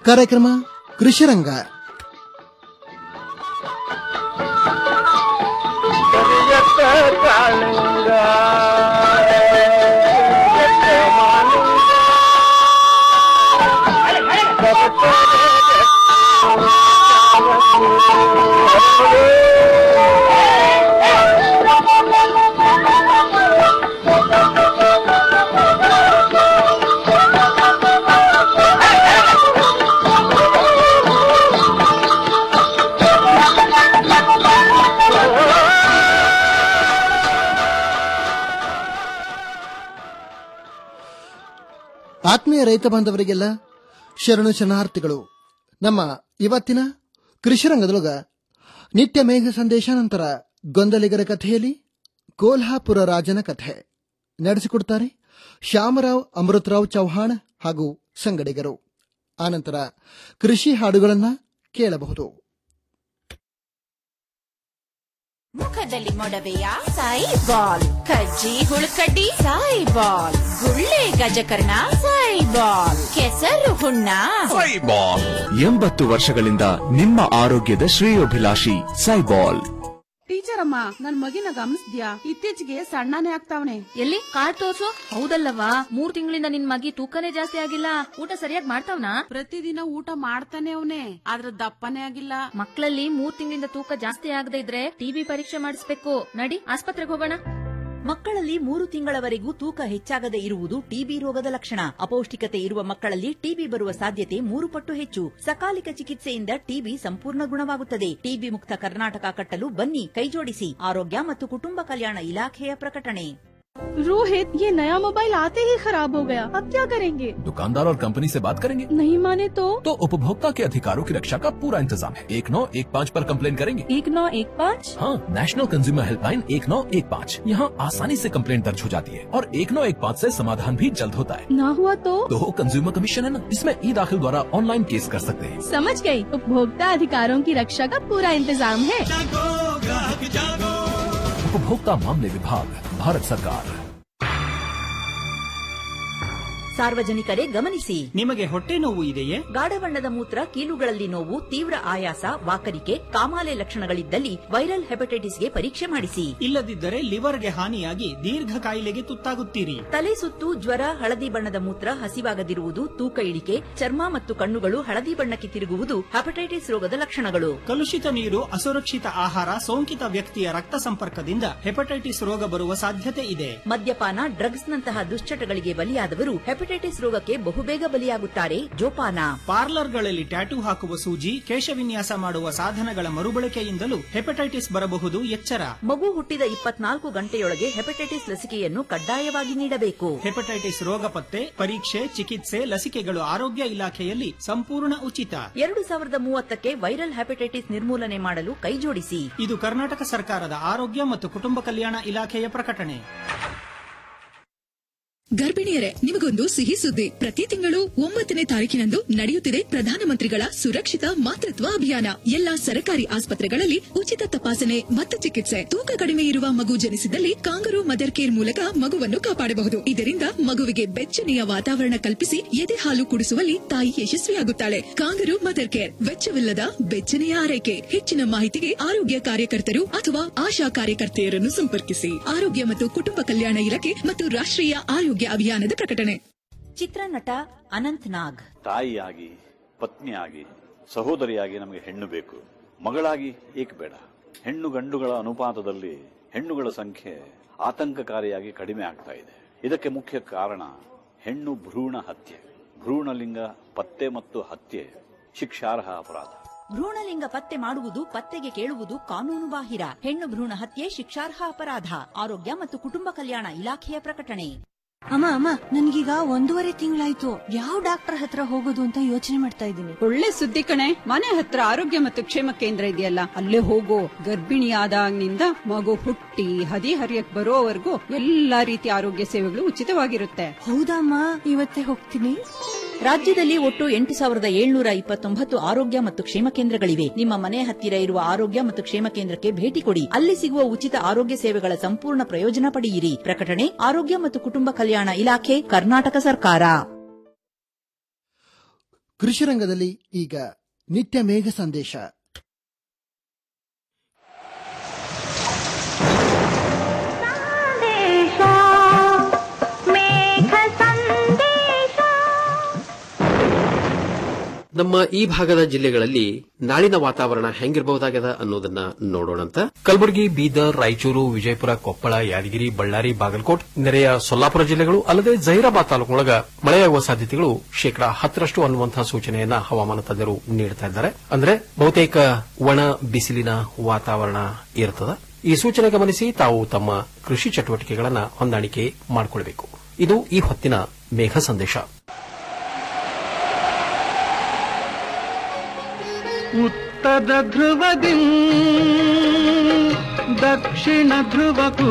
ಕಾರ್ಯಕ್ರಮ ಕೃಷಿರಂಗ ಕರಿಯತ್ತ ಕಾಳಿಂಗ ಕರಿಯತ್ತ ಮಾಲಿಂಗ ಆತ್ಮೀಯ ರೈತ ಬಾಂಧವರಿಗೆಲ್ಲ ಶರಣು ಶರಣಾರ್ಥಿಗಳು ನಮ್ಮ ಇವತ್ತಿನ ಕೃಷಿರಂಗದೊಳಗ ನಿತ್ಯ ಮೇಘ ಸಂದೇಶ ನಂತರ ಗೊಂದಲಿಗರ ಕಥೆಯಲ್ಲಿ ಕೋಲ್ಹಾಪುರ ರಾಜನ ಕಥೆ ನಡೆಸಿಕೊಡ್ತಾರೆ ಶ್ಯಾಮರಾವ್ ಅಮೃತರಾವ್ ಚೌಹಾಣ್ ಹಾಗೂ ಸಂಗಡಿಗರು ಆನಂತರ ಕೃಷಿ ಹಾಡುಗಳನ್ನ ಕೇಳಬಹುದು ಮುಖದಲ್ಲಿ ಮೊಡವೆಯ ಸಾಯಿ ಬಾಲ್ ಕಜ್ಜಿ ಹುಳುಕಡ್ಡಿ ಸಾಯಿ ಬಾಲ್ ಗುಳ್ಳೆ ಗಜಕರ್ಣ ಸಾಯಿ ಬಾಲ್ ಕೆಸರು ಹುಣ್ಣ ಸೈಬಾಲ್ ಎಂಬತ್ತು ವರ್ಷಗಳಿಂದ ನಿಮ್ಮ ಆರೋಗ್ಯದ ಶ್ರೇಯೋಭಿಲಾಷಿ ಸೈಬಾಲ್ ಟೀಚರ್ ಅಮ್ಮ ನನ್ ಮಗಿನ ಗಮನಿಸ್ದ್ಯಾ ಇತ್ತೀಚೆಗೆ ಸಣ್ಣನೇ ಆಗ್ತಾವನೆ ಎಲ್ಲಿ ಕಾರ್ಡ್ ತೋರ್ಸು ಹೌದಲ್ಲವಾ ಮೂರ್ ತಿಂಗಳಿಂದ ನಿನ್ ಮಗಿ ತೂಕನೇ ಜಾಸ್ತಿ ಆಗಿಲ್ಲ ಊಟ ಸರಿಯಾಗಿ ಮಾಡ್ತಾವ್ನಾ ಪ್ರತಿದಿನ ಊಟ ಮಾಡ್ತಾನೆ ಅವನೇ ಆದ್ರ ದಪ್ಪನೇ ಆಗಿಲ್ಲ ಮಕ್ಕಳಲ್ಲಿ ಮೂರ್ ತಿಂಗಳಿಂದ ತೂಕ ಜಾಸ್ತಿ ಆಗದೆ ಇದ್ರೆ ಟಿಬಿ ಪರೀಕ್ಷೆ ಮಾಡಿಸ್ಬೇಕು ನಡಿ ಆಸ್ಪತ್ರೆಗೆ ಹೋಗೋಣ ಮಕ್ಕಳಲ್ಲಿ ಮೂರು ತಿಂಗಳವರೆಗೂ ತೂಕ ಹೆಚ್ಚಾಗದೆ ಇರುವುದು ಟಿಬಿ ರೋಗದ ಲಕ್ಷಣ ಅಪೌಷ್ಟಿಕತೆ ಇರುವ ಮಕ್ಕಳಲ್ಲಿ ಟಿಬಿ ಬರುವ ಸಾಧ್ಯತೆ ಮೂರು ಪಟ್ಟು ಹೆಚ್ಚು ಸಕಾಲಿಕ ಚಿಕಿತ್ಸೆಯಿಂದ ಟಿಬಿ ಸಂಪೂರ್ಣ ಗುಣವಾಗುತ್ತದೆ ಟಿಬಿ ಮುಕ್ತ ಕರ್ನಾಟಕ ಕಟ್ಟಲು ಬನ್ನಿ ಕೈಜೋಡಿಸಿ ಆರೋಗ್ಯ ಮತ್ತು ಕುಟುಂಬ ಕಲ್ಯಾಣ ಇಲಾಖೆಯ ಪ್ರಕಟಣೆ रोहित ये नया मोबाइल आते ही खराब हो गया अब क्या करेंगे दुकानदार और कंपनी से बात करेंगे नहीं माने तो तो उपभोक्ता के अधिकारों की रक्षा का पूरा इंतजाम है एक नौ एक पाँच पर कंप्लेन करेंगे एक नौ एक पाँच हाँ नेशनल कंज्यूमर हेल्पलाइन एक नौ एक पाँच यहाँ आसानी से कंप्लेन दर्ज हो जाती है और एक नौ एक पाँच ऐसी समाधान भी जल्द होता है ना हुआ तो तो कंज्यूमर कमीशन है ना इसमें ई दाखिल द्वारा ऑनलाइन केस कर सकते हैं समझ गई उपभोक्ता अधिकारों की रक्षा का पूरा इंतजाम है उपभोक्ता मामले विभाग भारत सरकार ಸಾರ್ವಜನಿಕರೇ ಗಮನಿಸಿ ನಿಮಗೆ ಹೊಟ್ಟೆ ನೋವು ಇದೆಯೇ ಗಾಢ ಬಣ್ಣದ ಮೂತ್ರ ಕೀಲುಗಳಲ್ಲಿ ನೋವು ತೀವ್ರ ಆಯಾಸ ವಾಕರಿಕೆ ಕಾಮಾಲೆ ಲಕ್ಷಣಗಳಿದ್ದಲ್ಲಿ ವೈರಲ್ ಹೆಪಟೈಟಿಸ್ಗೆ ಪರೀಕ್ಷೆ ಮಾಡಿಸಿ ಇಲ್ಲದಿದ್ದರೆ ಲಿವರ್ಗೆ ಹಾನಿಯಾಗಿ ದೀರ್ಘ ಕಾಯಿಲೆಗೆ ತುತ್ತಾಗುತ್ತೀರಿ ತಲೆ ಸುತ್ತು ಜ್ವರ ಹಳದಿ ಬಣ್ಣದ ಮೂತ್ರ ಹಸಿವಾಗದಿರುವುದು ತೂಕ ಇಳಿಕೆ ಚರ್ಮ ಮತ್ತು ಕಣ್ಣುಗಳು ಹಳದಿ ಬಣ್ಣಕ್ಕೆ ತಿರುಗುವುದು ಹೆಪಟೈಟಿಸ್ ರೋಗದ ಲಕ್ಷಣಗಳು ಕಲುಷಿತ ನೀರು ಅಸುರಕ್ಷಿತ ಆಹಾರ ಸೋಂಕಿತ ವ್ಯಕ್ತಿಯ ರಕ್ತ ಸಂಪರ್ಕದಿಂದ ಹೆಪಟೈಟಿಸ್ ರೋಗ ಬರುವ ಸಾಧ್ಯತೆ ಇದೆ ಮದ್ಯಪಾನ ಡ್ರಗ್ಸ್ನಂತಹ ದುಶ್ಚಟಗಳಿಗೆ ಬಲಿಯಾದವರು ಹೆಪಟೈಟಿಸ್ ರೋಗಕ್ಕೆ ಬಹುಬೇಗ ಬಲಿಯಾಗುತ್ತಾರೆ ಜೋಪಾನ ಪಾರ್ಲರ್ಗಳಲ್ಲಿ ಟ್ಯಾಟೂ ಹಾಕುವ ಸೂಜಿ ಕೇಶವಿನ್ಯಾಸ ಮಾಡುವ ಸಾಧನಗಳ ಮರುಬಳಕೆಯಿಂದಲೂ ಹೆಪಟೈಟಿಸ್ ಬರಬಹುದು ಎಚ್ಚರ ಮಗು ಹುಟ್ಟಿದ ಇಪ್ಪತ್ನಾಲ್ಕು ಗಂಟೆಯೊಳಗೆ ಹೆಪಟೈಟಿಸ್ ಲಸಿಕೆಯನ್ನು ಕಡ್ಡಾಯವಾಗಿ ನೀಡಬೇಕು ಹೆಪಟೈಟಿಸ್ ರೋಗ ಪತ್ತೆ ಪರೀಕ್ಷೆ ಚಿಕಿತ್ಸೆ ಲಸಿಕೆಗಳು ಆರೋಗ್ಯ ಇಲಾಖೆಯಲ್ಲಿ ಸಂಪೂರ್ಣ ಉಚಿತ ಎರಡು ಸಾವಿರದ ಮೂವತ್ತಕ್ಕೆ ವೈರಲ್ ಹೆಪಟೈಟಿಸ್ ನಿರ್ಮೂಲನೆ ಮಾಡಲು ಕೈಜೋಡಿಸಿ ಇದು ಕರ್ನಾಟಕ ಸರ್ಕಾರದ ಆರೋಗ್ಯ ಮತ್ತು ಕುಟುಂಬ ಕಲ್ಯಾಣ ಇಲಾಖೆಯ ಪ್ರಕಟಣೆ ಗರ್ಭಿಣಿಯರೇ ನಿಮಗೊಂದು ಸಿಹಿ ಸುದ್ದಿ ಪ್ರತಿ ತಿಂಗಳು ಒಂಬತ್ತನೇ ತಾರೀಕಿನಂದು ನಡೆಯುತ್ತಿದೆ ಪ್ರಧಾನಮಂತ್ರಿಗಳ ಸುರಕ್ಷಿತ ಮಾತೃತ್ವ ಅಭಿಯಾನ ಎಲ್ಲಾ ಸರ್ಕಾರಿ ಆಸ್ಪತ್ರೆಗಳಲ್ಲಿ ಉಚಿತ ತಪಾಸಣೆ ಮತ್ತು ಚಿಕಿತ್ಸೆ ತೂಕ ಕಡಿಮೆ ಇರುವ ಮಗು ಜನಿಸಿದಲ್ಲಿ ಕಾಂಗರು ಮದರ್ ಕೇರ್ ಮೂಲಕ ಮಗುವನ್ನು ಕಾಪಾಡಬಹುದು ಇದರಿಂದ ಮಗುವಿಗೆ ಬೆಚ್ಚನೆಯ ವಾತಾವರಣ ಕಲ್ಪಿಸಿ ಎದೆ ಹಾಲು ಕುಡಿಸುವಲ್ಲಿ ತಾಯಿ ಯಶಸ್ವಿಯಾಗುತ್ತಾಳೆ ಕಾಂಗರು ಮದರ್ ಕೇರ್ ವೆಚ್ಚವಿಲ್ಲದ ಬೆಚ್ಚನೆಯ ಆರೈಕೆ ಹೆಚ್ಚಿನ ಮಾಹಿತಿಗೆ ಆರೋಗ್ಯ ಕಾರ್ಯಕರ್ತರು ಅಥವಾ ಆಶಾ ಕಾರ್ಯಕರ್ತೆಯರನ್ನು ಸಂಪರ್ಕಿಸಿ ಆರೋಗ್ಯ ಮತ್ತು ಕುಟುಂಬ ಕಲ್ಯಾಣ ಇಲಾಖೆ ಮತ್ತು ರಾಷ್ಟ್ರೀಯ ಆರೋಗ್ಯ ಅಭಿಯಾನದ ಪ್ರಕಟಣೆ ಚಿತ್ರನಟ ಅನಂತ್ ನಾಗ್ ತಾಯಿಯಾಗಿ ಪತ್ನಿಯಾಗಿ ಸಹೋದರಿಯಾಗಿ ನಮಗೆ ಹೆಣ್ಣು ಬೇಕು ಮಗಳಾಗಿ ಏಕೆ ಬೇಡ ಹೆಣ್ಣು ಗಂಡುಗಳ ಅನುಪಾತದಲ್ಲಿ ಹೆಣ್ಣುಗಳ ಸಂಖ್ಯೆ ಆತಂಕಕಾರಿಯಾಗಿ ಕಡಿಮೆ ಆಗ್ತಾ ಇದೆ ಇದಕ್ಕೆ ಮುಖ್ಯ ಕಾರಣ ಹೆಣ್ಣು ಭ್ರೂಣ ಹತ್ಯೆ ಭ್ರೂಣಲಿಂಗ ಪತ್ತೆ ಮತ್ತು ಹತ್ಯೆ ಶಿಕ್ಷಾರ್ಹ ಅಪರಾಧ ಭ್ರೂಣಲಿಂಗ ಪತ್ತೆ ಮಾಡುವುದು ಪತ್ತೆಗೆ ಕೇಳುವುದು ಕಾನೂನು ಬಾಹಿರ ಹೆಣ್ಣು ಭ್ರೂಣ ಹತ್ಯೆ ಶಿಕ್ಷಾರ್ಹ ಅಪರಾಧ ಆರೋಗ್ಯ ಮತ್ತು ಕುಟುಂಬ ಕಲ್ಯಾಣ ಇಲಾಖೆಯ ಪ್ರಕಟಣೆ ಅಮ್ಮ ಅಮ್ಮ ನನ್ಗೀಗ ಒಂದೂವರೆ ತಿಂಗಳಾಯ್ತು ಯಾವ ಡಾಕ್ಟರ್ ಹತ್ರ ಹೋಗೋದು ಅಂತ ಯೋಚನೆ ಮಾಡ್ತಾ ಇದ್ದೀನಿ ಒಳ್ಳೆ ಸುದ್ದಿ ಕಣೆ ಮನೆ ಹತ್ರ ಆರೋಗ್ಯ ಮತ್ತು ಕ್ಷೇಮ ಕೇಂದ್ರ ಇದೆಯಲ್ಲ ಅಲ್ಲೇ ಹೋಗೋ ಗರ್ಭಿಣಿ ಆದಾಗ್ನಿಂದ ಮಗು ಹುಟ್ಟಿ ಹದಿ ಹರಿಯಕ್ ಬರೋವರೆಗೂ ಎಲ್ಲಾ ರೀತಿಯ ಆರೋಗ್ಯ ಸೇವೆಗಳು ಉಚಿತವಾಗಿರುತ್ತೆ ಹೌದಮ್ಮ ಇವತ್ತೇ ಹೋಗ್ತೀನಿ ರಾಜ್ಯದಲ್ಲಿ ಒಟ್ಟು ಎಂಟು ಸಾವಿರದ ಏಳ್ನೂರ ಇಪ್ಪತ್ತೊಂಬತ್ತು ಆರೋಗ್ಯ ಮತ್ತು ಕ್ಷೇಮ ಕೇಂದ್ರಗಳಿವೆ ನಿಮ್ಮ ಮನೆ ಹತ್ತಿರ ಇರುವ ಆರೋಗ್ಯ ಮತ್ತು ಕ್ಷೇಮ ಕೇಂದ್ರಕ್ಕೆ ಭೇಟಿ ಕೊಡಿ ಅಲ್ಲಿ ಸಿಗುವ ಉಚಿತ ಆರೋಗ್ಯ ಸೇವೆಗಳ ಸಂಪೂರ್ಣ ಪ್ರಯೋಜನ ಪಡೆಯಿರಿ ಪ್ರಕಟಣೆ ಆರೋಗ್ಯ ಮತ್ತು ಕುಟುಂಬ ಕಲ್ಯಾಣ ಇಲಾಖೆ ಕರ್ನಾಟಕ ಸರ್ಕಾರ ಕೃಷಿ ರಂಗದಲ್ಲಿ ಈಗ ನಿತ್ಯ ಮೇಘ ಸಂದೇಶ ನಮ್ಮ ಈ ಭಾಗದ ಜಿಲ್ಲೆಗಳಲ್ಲಿ ನಾಳಿನ ವಾತಾವರಣ ಹೆಂಗಿರಬಹುದಾಗದ ಅನ್ನೋದನ್ನ ನೋಡೋಣಂತ ಕಲಬುರಗಿ ಬೀದರ್ ರಾಯಚೂರು ವಿಜಯಪುರ ಕೊಪ್ಪಳ ಯಾದಗಿರಿ ಬಳ್ಳಾರಿ ಬಾಗಲಕೋಟ್ ನೆರೆಯ ಸೊಲ್ಲಾಪುರ ಜಿಲ್ಲೆಗಳು ಅಲ್ಲದೆ ಜಹೀರಾಬಾದ್ ತಾಲೂಕಿನೊಳಗ ಮಳೆಯಾಗುವ ಸಾಧ್ಯತೆಗಳು ಶೇಕಡಾ ಹತ್ತರಷ್ಟು ಅನ್ನುವಂತಹ ಸೂಚನೆಯನ್ನ ಹವಾಮಾನ ತಜ್ಞರು ನೀಡುತ್ತಾ ಇದ್ದಾರೆ ಅಂದ್ರೆ ಬಹುತೇಕ ಒಣ ಬಿಸಿಲಿನ ವಾತಾವರಣ ಇರುತ್ತದೆ ಈ ಸೂಚನೆ ಗಮನಿಸಿ ತಾವು ತಮ್ಮ ಕೃಷಿ ಚಟುವಟಿಕೆಗಳನ್ನು ಹೊಂದಾಣಿಕೆ ಮಾಡಿಕೊಳ್ಳಬೇಕು ಇದು ಈ ಹೊತ್ತಿನ ಮೇಘ ಸಂದೇಶ ಉತ್ತರ ಧ್ರುವದಿ ದಕ್ಷಿಣ ಧ್ರುವಕ್ಕೂ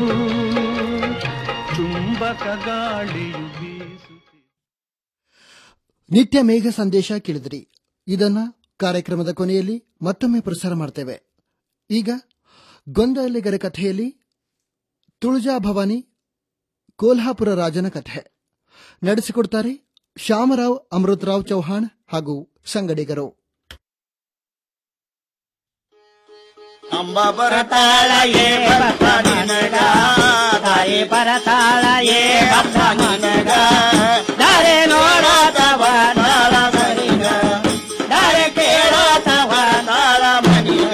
ಚುಂಬಕ ಗಾಳಿಯು ಬೀಸು ನಿತ್ಯ ಮೇಘ ಸಂದೇಶ ಕೇಳಿದ್ರಿ ಇದನ್ನ ಕಾರ್ಯಕ್ರಮದ ಕೊನೆಯಲ್ಲಿ ಮತ್ತೊಮ್ಮೆ ಪ್ರಸಾರ ಮಾಡ್ತೇವೆ ಈಗ ಗೊಂದಲಿಗರ ಕಥೆಯಲ್ಲಿ ತುಳಜಾ ಭವಾನಿ ಕೋಲ್ಹಾಪುರ ರಾಜನ ಕಥೆ ನಡೆಸಿಕೊಡ್ತಾರೆ ಶ್ಯಾಮರಾವ್ ಅಮೃತರಾವ್ ಚೌಹಾಣ್ ಹಾಗೂ ಸಂಗಡಿಗರು ಅಂಬ ಬರತಾಳ ಏ ಭಕ್ತ ನಿನಗ ತಾಯಿ ಬರತಾಳ ಏ ಭಕ್ತ ನಿನಗ ದಾರೆ ನೋಡತವ ನಾಳ ಮನಿಗ ದಾರೆ ಕೇಳತವ ನಾಳ ಮನಿಗ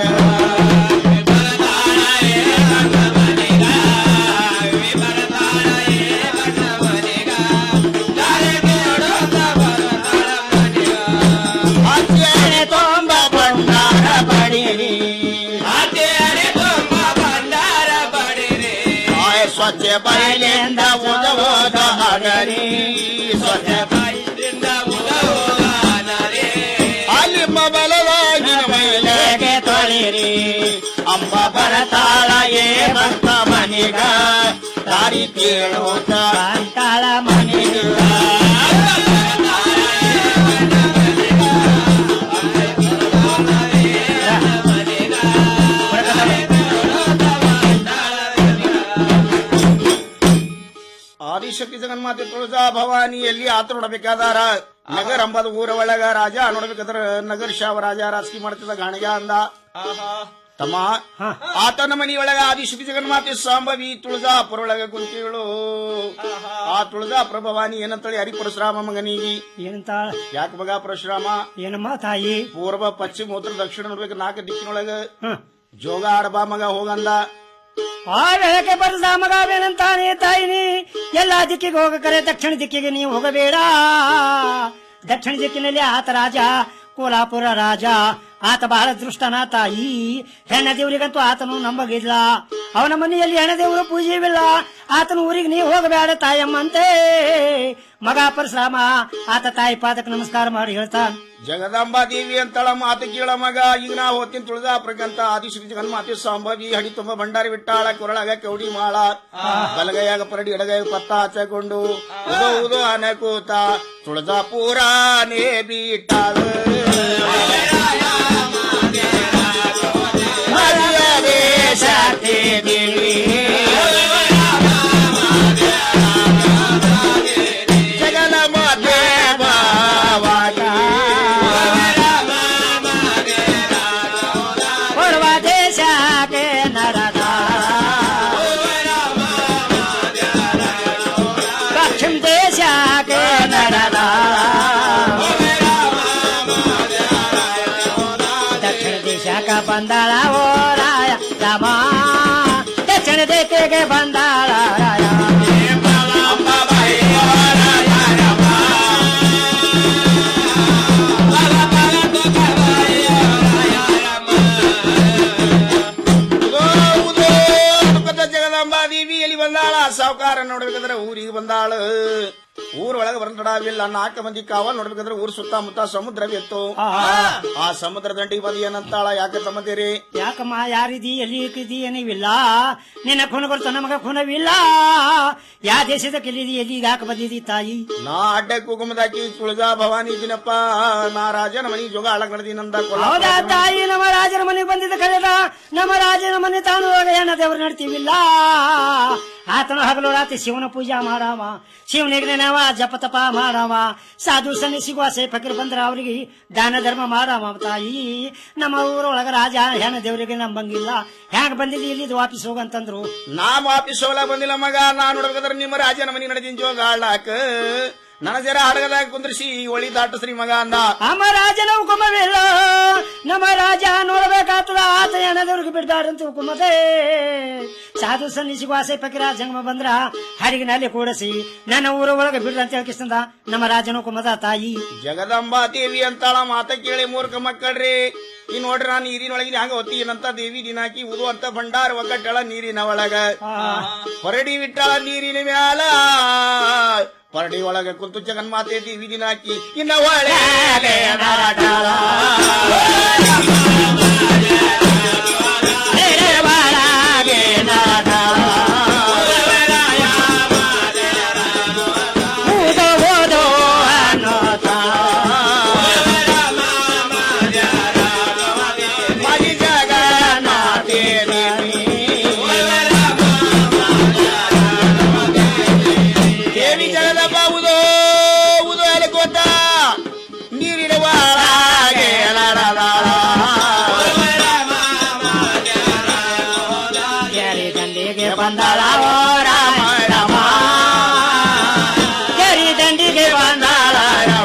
ಅಜ್ಜನೆ ತೊಂಬ ಬಂಡಾರ ಬಡಿರಿ ಅಜ್ಜನೆ ತೊಂಬ ಬಂಡಾರ ಬಡಿರಿ ಸ್ವಚ್ಛ ಬಯಲಿಂದ ಉದವೋದ ಹಗರಿ ಸ್ವಚ್ಛ ಬಯಲಿಂದ ಉದವೋದ ಹಗರಿ ಅಲ್ಲಿ ಬಲವಾಗಿ ಮೈಲೆಗೆ ತೊಳಿರಿ ಅಂಬ ಬರತಾಳ ಏ ಭಕ್ತ ಮನಿಗ ದಾರಿ ಕೇಳೋತ ಅಂತಾಳ ಮನಿಗ ಆದಿಶಕ್ತಿ ಜಗನ್ಮಾತೆ ತುಳಜಾ ಭವಾನಿ ಎಲ್ಲಿ ಆತ ನೋಡಬೇಕಾದಾರ ನಗರ ಅಂಬದ ಊರ ಒಳಗ ರಾಜ ನೋಡ್ಬೇಕಾದ್ರ ನಗರ ಶಾವ ರಾಜ ರಾಜಕೀಯ ಮಾಡ್ತಿದ್ದ ಗಾಣಿಗ ಅಂದ ತಮ್ಮ ಆತನ ಮನಿಯೊಳಗ ಆದಿಶಕ್ತಿ ಜಗನ್ಮಾತೆ ಸಾಂಬವಿ ತುಳಜಾಪುರ ಒಳಗ ಕುಂತಿಗಳು ಆ ತುಳಜಾಪುರ ಭವಾನಿ ಏನಂತೇಳಿ ಹರಿ ಪರಶುರಾಮ ಮಗನಿಗಿ ಏನಂತ ಯಾಕ ಮಗ ಪರಶುರಾಮ ಏನಮ್ಮ ತಾಯಿ ಪೂರ್ವ ಪಶ್ಚಿಮ ಉತ್ತರ ದಕ್ಷಿಣ ನೋಡ್ಬೇಕು ನಾಲ್ಕು ದಿಕ್ಕಿನೊಳಗ ಜೋಗ ಆಡಬಾ ಮಗ ಹೋಗಂದ ಆ ವೇಳಕ್ಕೆ ಬರದ ಮಗವೇನಂತಾನೆ ತಾಯಿನಿ ಎಲ್ಲಾ ದಿಕ್ಕಿಗೆ ಹೋಗಕರೆ ದಕ್ಷಿಣ ದಿಕ್ಕಿಗೆ ನೀವು ಹೋಗಬೇಡ ದಕ್ಷಿಣ ದಿಕ್ಕಿನಲ್ಲಿ ಆತ ರಾಜ ಕೋಲಾಪುರ ರಾಜ ಆತ ಬಹಳ ದೃಷ್ಟನ ತಾಯಿ ಹೆಣ್ಣ ದೇವರಿಗಂತೂ ಆತನು ನಂಬಗಿಲ್ಲ ಅವನ ಮನೆಯಲ್ಲಿ ಹೆಣ್ಣ ದೇವರು ಪೂಜೆವಿಲ್ಲ ಆತನ ಊರಿಗೆ ನೀವು ಹೋಗಬೇಡ ತಾಯಮ್ಮಂತೆ ಮಗ ಪರಶುರಾಮ ಆತ ತಾಯಿ ಪಾದಕ್ಕೆ ನಮಸ್ಕಾರ ಮಾಡಿ ಹೇಳ್ತಾನ ಜಗದಾಂಬಾ ದೇವಿ ಅಂತಳ ಮಾತು ಕೇಳ ಮಗ ಈಗ ನಾ ಹೋಗ್ತೀನಿ ತುಳಜಾಪುರಕ್ಕಂತ ಆದಿಶ್ರೀ ಜಗನ್ಮಾತೆ ಸಾಂಬವಿ ಹಡಿ ತುಂಬ ಭಂಡಾರಿ ಬಿಟ್ಟಾಳ ಕೊರಳಾಗ ಕೌಡಿ ಮಾಳ ಬಲಗೈಯಾಗ ಪರಡಿ ಎಡಗೈ ಪತ್ತ ಹಚ್ಚಕೊಂಡು ಉದೋ ಉದೋ ಅನಕೂತ ತುಳಜಾಪುರಾನೇ ಬೀಟಾಳ ದೇವಿ ಜಗನ ಮಾತೆ ಪೂರ್ವ ದೇಶಕ್ಕೆ ನರದ ಪಶ್ಚಿಮ ದೇಶಕ್ಕೆ ನರದ ದಕ್ಷಿಣ ದೇಶಕ್ಕ ಬಂದಾಳ ಓ ರಾಯ ರಾಮ ದಕ್ಷಿಣ ದೇಶಕ್ಕೆ ಬಂದಾಳ ರಾಯ ಜಗದಾಂಬಾ ದೇವಿ ಎಲ್ಲಿ ಬಂದಾಳ ಸಾವುಕಾರ ನೋಡ್ಬೇಕಾದ್ರೆ ಊರಿಗೆ ಬಂದಾಳ ಊರ್ ಒಳಗೆ ಬರಲಾಡವಿಲ್ಲ ನಾಲ್ಕು ಮಂದಿ ಕಾವಲ್ ನೋಡ್ಬೇಕಾದ್ರೆ ಊರ್ ಸುತ್ತಮುತ್ತ ಸಮುದ್ರವಿತ್ತು ಆ ಸಮುದ್ರ ದಂಡಿಗೆ ಬಂದು ಏನಂತಾಳ ಯಾಕೆ ತಮ್ಮದಿರಿ ಯಾಕಮ್ಮ ಯಾರಿದಿ ಎಲ್ಲಿ ಇಕ್ಕಿದಿ ಏನಿವಿಲ್ಲ ನಿನ್ನ ಖುನಗೊಳ್ತ ನಮಗ ಖುನವಿಲ್ಲ ಯಾ ದೇಶದ ಕೆಲ್ಲಿದಿ ಎಲ್ಲಿ ಯಾಕೆ ಬಂದಿದಿ ತಾಯಿ ನಾ ಅಡ್ಡ ಕುಗುಮದಾಕಿ ತುಳಜಾ ಭವಾನಿ ಇದ್ದೀನಪ್ಪ ನಾ ರಾಜನ ಮನಿ ಜೋಗ ಆಳಗ್ ನಡೆದಿನಂದ ಹೌದಾ ತಾಯಿ ನಮ್ಮ ರಾಜನ ಮನೆ ಬಂದಿದ್ದ ಕಳೆದ ನಮ್ಮ ರಾಜನ ಮನೆ ತಾನು ಹೆಣ್ಣ ದೇವರು ನಡ್ತೀವಿಲ್ಲ ಆ ಆತನ ಹಗಲು ರಾತ್ರಿ ಶಿವನ ಪೂಜಾ ಮಾಡವ ಶಿವನಿಗೆ ನೆನವ ಜಪ ತಪ ಮಾಡವ ಸಾಧು ಸನ್ನಿಸಿಗುವ ಸೇ ಫಕೀರ್ ಬಂದ್ರ ಅವರಿಗೆ ದಾನ ಧರ್ಮ ಮಾಡವ ತಾಯಿ ನಮ್ಮ ಊರೊಳಗ ರಾಜ ಹೆಣ ದೇವರಿಗೆ ನಂಬಂಗಿಲ್ಲ ಹ್ಯಾಂಗ ಬಂದಿದ್ದು ಇಲ್ಲಿ ವಾಪಸ್ ಹೋಗಂತಂದ್ರು ನಾ ವಾಪಸ್ ಹೋಗ್ಲಾ ಬಂದಿಲ್ಲ ಮಗ ನಾ ನೋಡ್ಬೇಕಾದ್ರೆ ನಿಮ್ಮ ರಾಜನ ಮನಿ ನಡೆದಿನ ಜೋಗ ಆಳಾಕ ನನ್ನ ಜರ ಹಡಗದಾಗ ಕುಂದ್ರಿಸಿ ಒಳಿ ದಾಟಸ್ರಿ ಮಗ ಅಂದ ನಮ್ಮ ರಾಜನ ಹುಕುಮವಿಲ್ಲ ನಮ್ಮ ರಾಜ ನೋಡ್ಬೇಕಾಗ್ತದ ಆತ ಏನದವ್ರಿಗೆ ಬಿಡ್ದಾರಂತ ಹುಕುಮದೆ ಸಾಧು ಸನ್ನಿಸಿಗೂ ಆಸೆ ಪಕಿರ ಜಂಗಮ ಬಂದ್ರ ಹರಿಗಿನಲ್ಲಿ ಕೂಡಿಸಿ ನನ್ನ ಊರ ಒಳಗೆ ಬಿಡ್ರ ಅಂತ ಹೇಳ್ಕಿಸ್ತಂದ ನಮ್ಮ ರಾಜನ ಹುಕುಮದ ತಾಯಿ ಜಗದಂಬಾ ದೇವಿ ಅಂತಾಳ ಮಾತ ಕೇಳಿ ಮೂರ್ಖ ಮಕ್ಕಳ್ರಿ ಈ ನೋಡ್ರಿ ನಾನು ನೀರಿನೊಳಗಿನ ಹಂಗ ಒತ್ತೀನಂತ ದೇವಿ ದಿನಾಕಿ ಉದು ಅಂತ ಭಂಡಾರ ಒಗ್ಗಟ್ಟಳ ನೀರಿನ ಒಳಗ ಹೊರಡಿ ಬಿಟ್ಟಾಳ ನೀರಿನ ಮ್ಯಾಲ ಪರಡಿ ಒಳಗ ಕುಂತು ಜಗನ್ಮಾತೆ ದೇವಿ ದಿನಾಕಿ ಇನ್ನ ಒಳೆ ದೇವಿ ಜಗದಪ್ಪ ಉದೋ ಉದೋ ಎಲೆ ಗೊತ್ತ ನೀರಿನ ಒಳಗೆ ಕೆರೆ ದಂಡಿಗೆ ಬಂದಾಳ ಓ ರಾಮ ರಾಮ ಕೆರೆ ದಂಡಿಗೆ ಬಂದಾಳ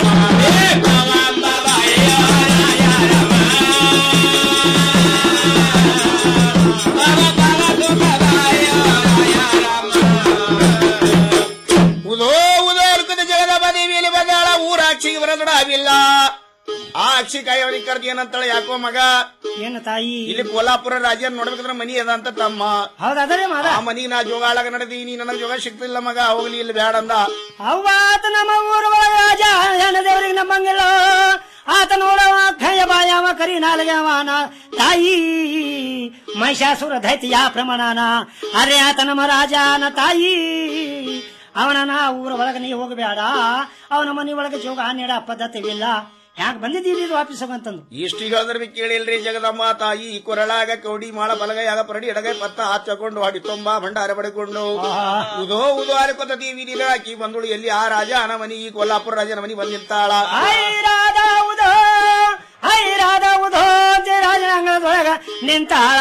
ಉದೋ ಉದೋ ಅಲ್ಕದ ಜಗದಪ್ಪ ದೇವಿಯಲ್ಲಿ ಬಂದಾಳ ಊರ ಅಕ್ಷಿಗೆ ಬರದಡ ಅವಿಲ್ಲ ಆ ಅಕ್ಷಿ ಕಾಯಿ ಅವನಿಗೆ ಕರ್ದು ಏನಂತಾಳೆ ಯಾಕೋ ಮಗ ಏನು ತಾಯಿ ಇಲ್ಲಿ ಕೋಲ್ಹಾಪುರ ರಾಜ್ಯ ನೋಡ್ಬೇಕಂದ್ರೆ ಮನಿ ಅದ ಅಂತ ತಮ್ಮ ಹೌದದ್ರೆ ಮಾದ ಆ ಮನಿಗೆ ನಾ ಜೋಗಾಳಗ ನಡೆದೀನಿ ನನಗೆ ಜೋಗ ಸಿಗ್ತಿಲ್ಲ ಮಗ ಹೋಗ್ಲಿ ಇಲ್ಲಿ ಬೇಡ ಅಂದ ಅವ್ವಾತ ನಮ್ಮ ಊರ ಒಳಗ ರಾಜ ಹೆಣ ದೇವರಿಗೆ ನಮ್ಮಂಗಿಲ್ಲ ಆತ ನೋಡವ ಖಯ ಬಾಯವ ಕರಿ ನಾಲಗವನ ತಾಯಿ ಮಹಿಷಾಸುರ ದೈತ್ಯ ಪ್ರಮಾಣನ ಅರೆ ಆತ ನಮ್ಮ ರಾಜನ ತಾಯಿ ಅವನನ್ನ ಊರ ಒಳಗೆ ನೀ ಹೋಗಬೇಡ ಅವನ ಮನೆ ಒಳಗೆ ಜೋಗ ನೀಡ ಪದ್ಧತಿವಿಲ್ಲ ಯಾಕೆ ಬಂದಿದ್ದೀರಿ ಇದು ವಾಪಸ್ ಹೋಗಂತಂದು ಇಷ್ಟು ಹೇಳಿದ್ರೆ ಕೇಳಿಲ್ರಿ ಜಗದಮ್ಮ ತಾಯಿ ಕೊರಳಾಗ ಕೌಡಿ ಮಾಳ ಬಲಗೈಯಾಗ ಪರಡಿ ಎಡಗೈ ಪತ್ತ ಹಾಚಕೊಂಡು ಹಾಡಿ ತುಂಬಾ ಭಂಡಾರ ಪಡೆಕೊಂಡು ಉದೋ ಉದೋ ಅರಕೊತ ದೇವಿ ನೀರಾಕಿ ಬಂದಳು ಎಲ್ಲಿ ಆ ರಾಜ ಅನ ಮನಿ ಈ ಕೊಲ್ಲಾಪುರ ರಾಜನ ಮನಿ ಬಂದಿರ್ತಾಳ ಐರಾದ ಉದೋ ಐರಾದ ಉದೋ ರಾಜನ ಅಂಗಳದೊಳಗ ನಿಂತಾಳ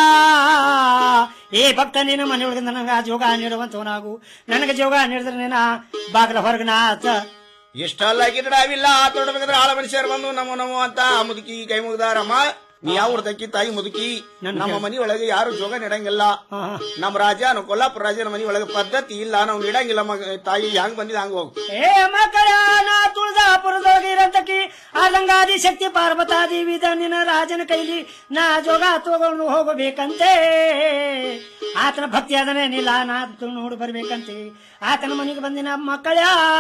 ಏ ಭಕ್ತ ನಿನ್ನ ಮನೆಯೊಳಗೆ ನನಗ ಜೋಗ ನೀಡುವಂತವನಾಗು ನನಗೆ ಜೋಗ ನೀಡಿದ್ರೆ ನಿನ್ನ ಬಾಗಿಲ ಹೊರಗನ ಆತ ಎಷ್ಟಲ್ಲ ಗಿಡವಿಲ್ಲ ತೊಡಬೇಕಾದ್ರೆ ಆಳ ಮನುಷ್ಯರು ಬಂದು ನಮೋ ನಮೋ ಅಂತ ಆ ಮುದುಕಿ ಕೈ ಮುಗ್ದಾರಮ್ಮ ನೀ ಯಾವ ತಕ್ಕಿ ತಾಯಿ ಮುದುಕಿ ನಮ್ಮ ಮನಿ ಒಳಗೆ ಯಾರು ಜೋಗ ನೀಡಂಗಿಲ್ಲ ನಮ್ಮ ರಾಜ ನಮ್ಮ ಕೊಲ್ಲಾಪುರ ರಾಜನ ಮನಿ ಒಳಗೆ ಪದ್ಧತಿ ಇಲ್ಲ ನಾವು ನೀಡಂಗಿಲ್ಲ ಮಗ ತಾಯಿ ಹಂಗ್ ಬಂದಿದ್ ಹಂಗ ಹೋಗು ಏ ಮಕ್ಕಳ ನಾ ತುಳಜಾಪುರದೊಳಗೆ ಇರಂತಕಿ ಆದಂಗಾದಿ ಶಕ್ತಿ ಪಾರ್ವತಾದಿ ವಿಧ ನಿನ್ನ ರಾಜನ ಕೈಲಿ ನಾ ಜೋಗ ತಗೊಂಡು ಹೋಗಬೇಕಂತೆ ಆತನ ಭಕ್ತಿ ಅದನೇನಿಲ್ಲ ನಾ ನೋಡಿ ಬರ್ಬೇಕಂತೆ ಆತನ ಮನೆಗೆ ಬಂದಿನ ಮಕ್ಕಳ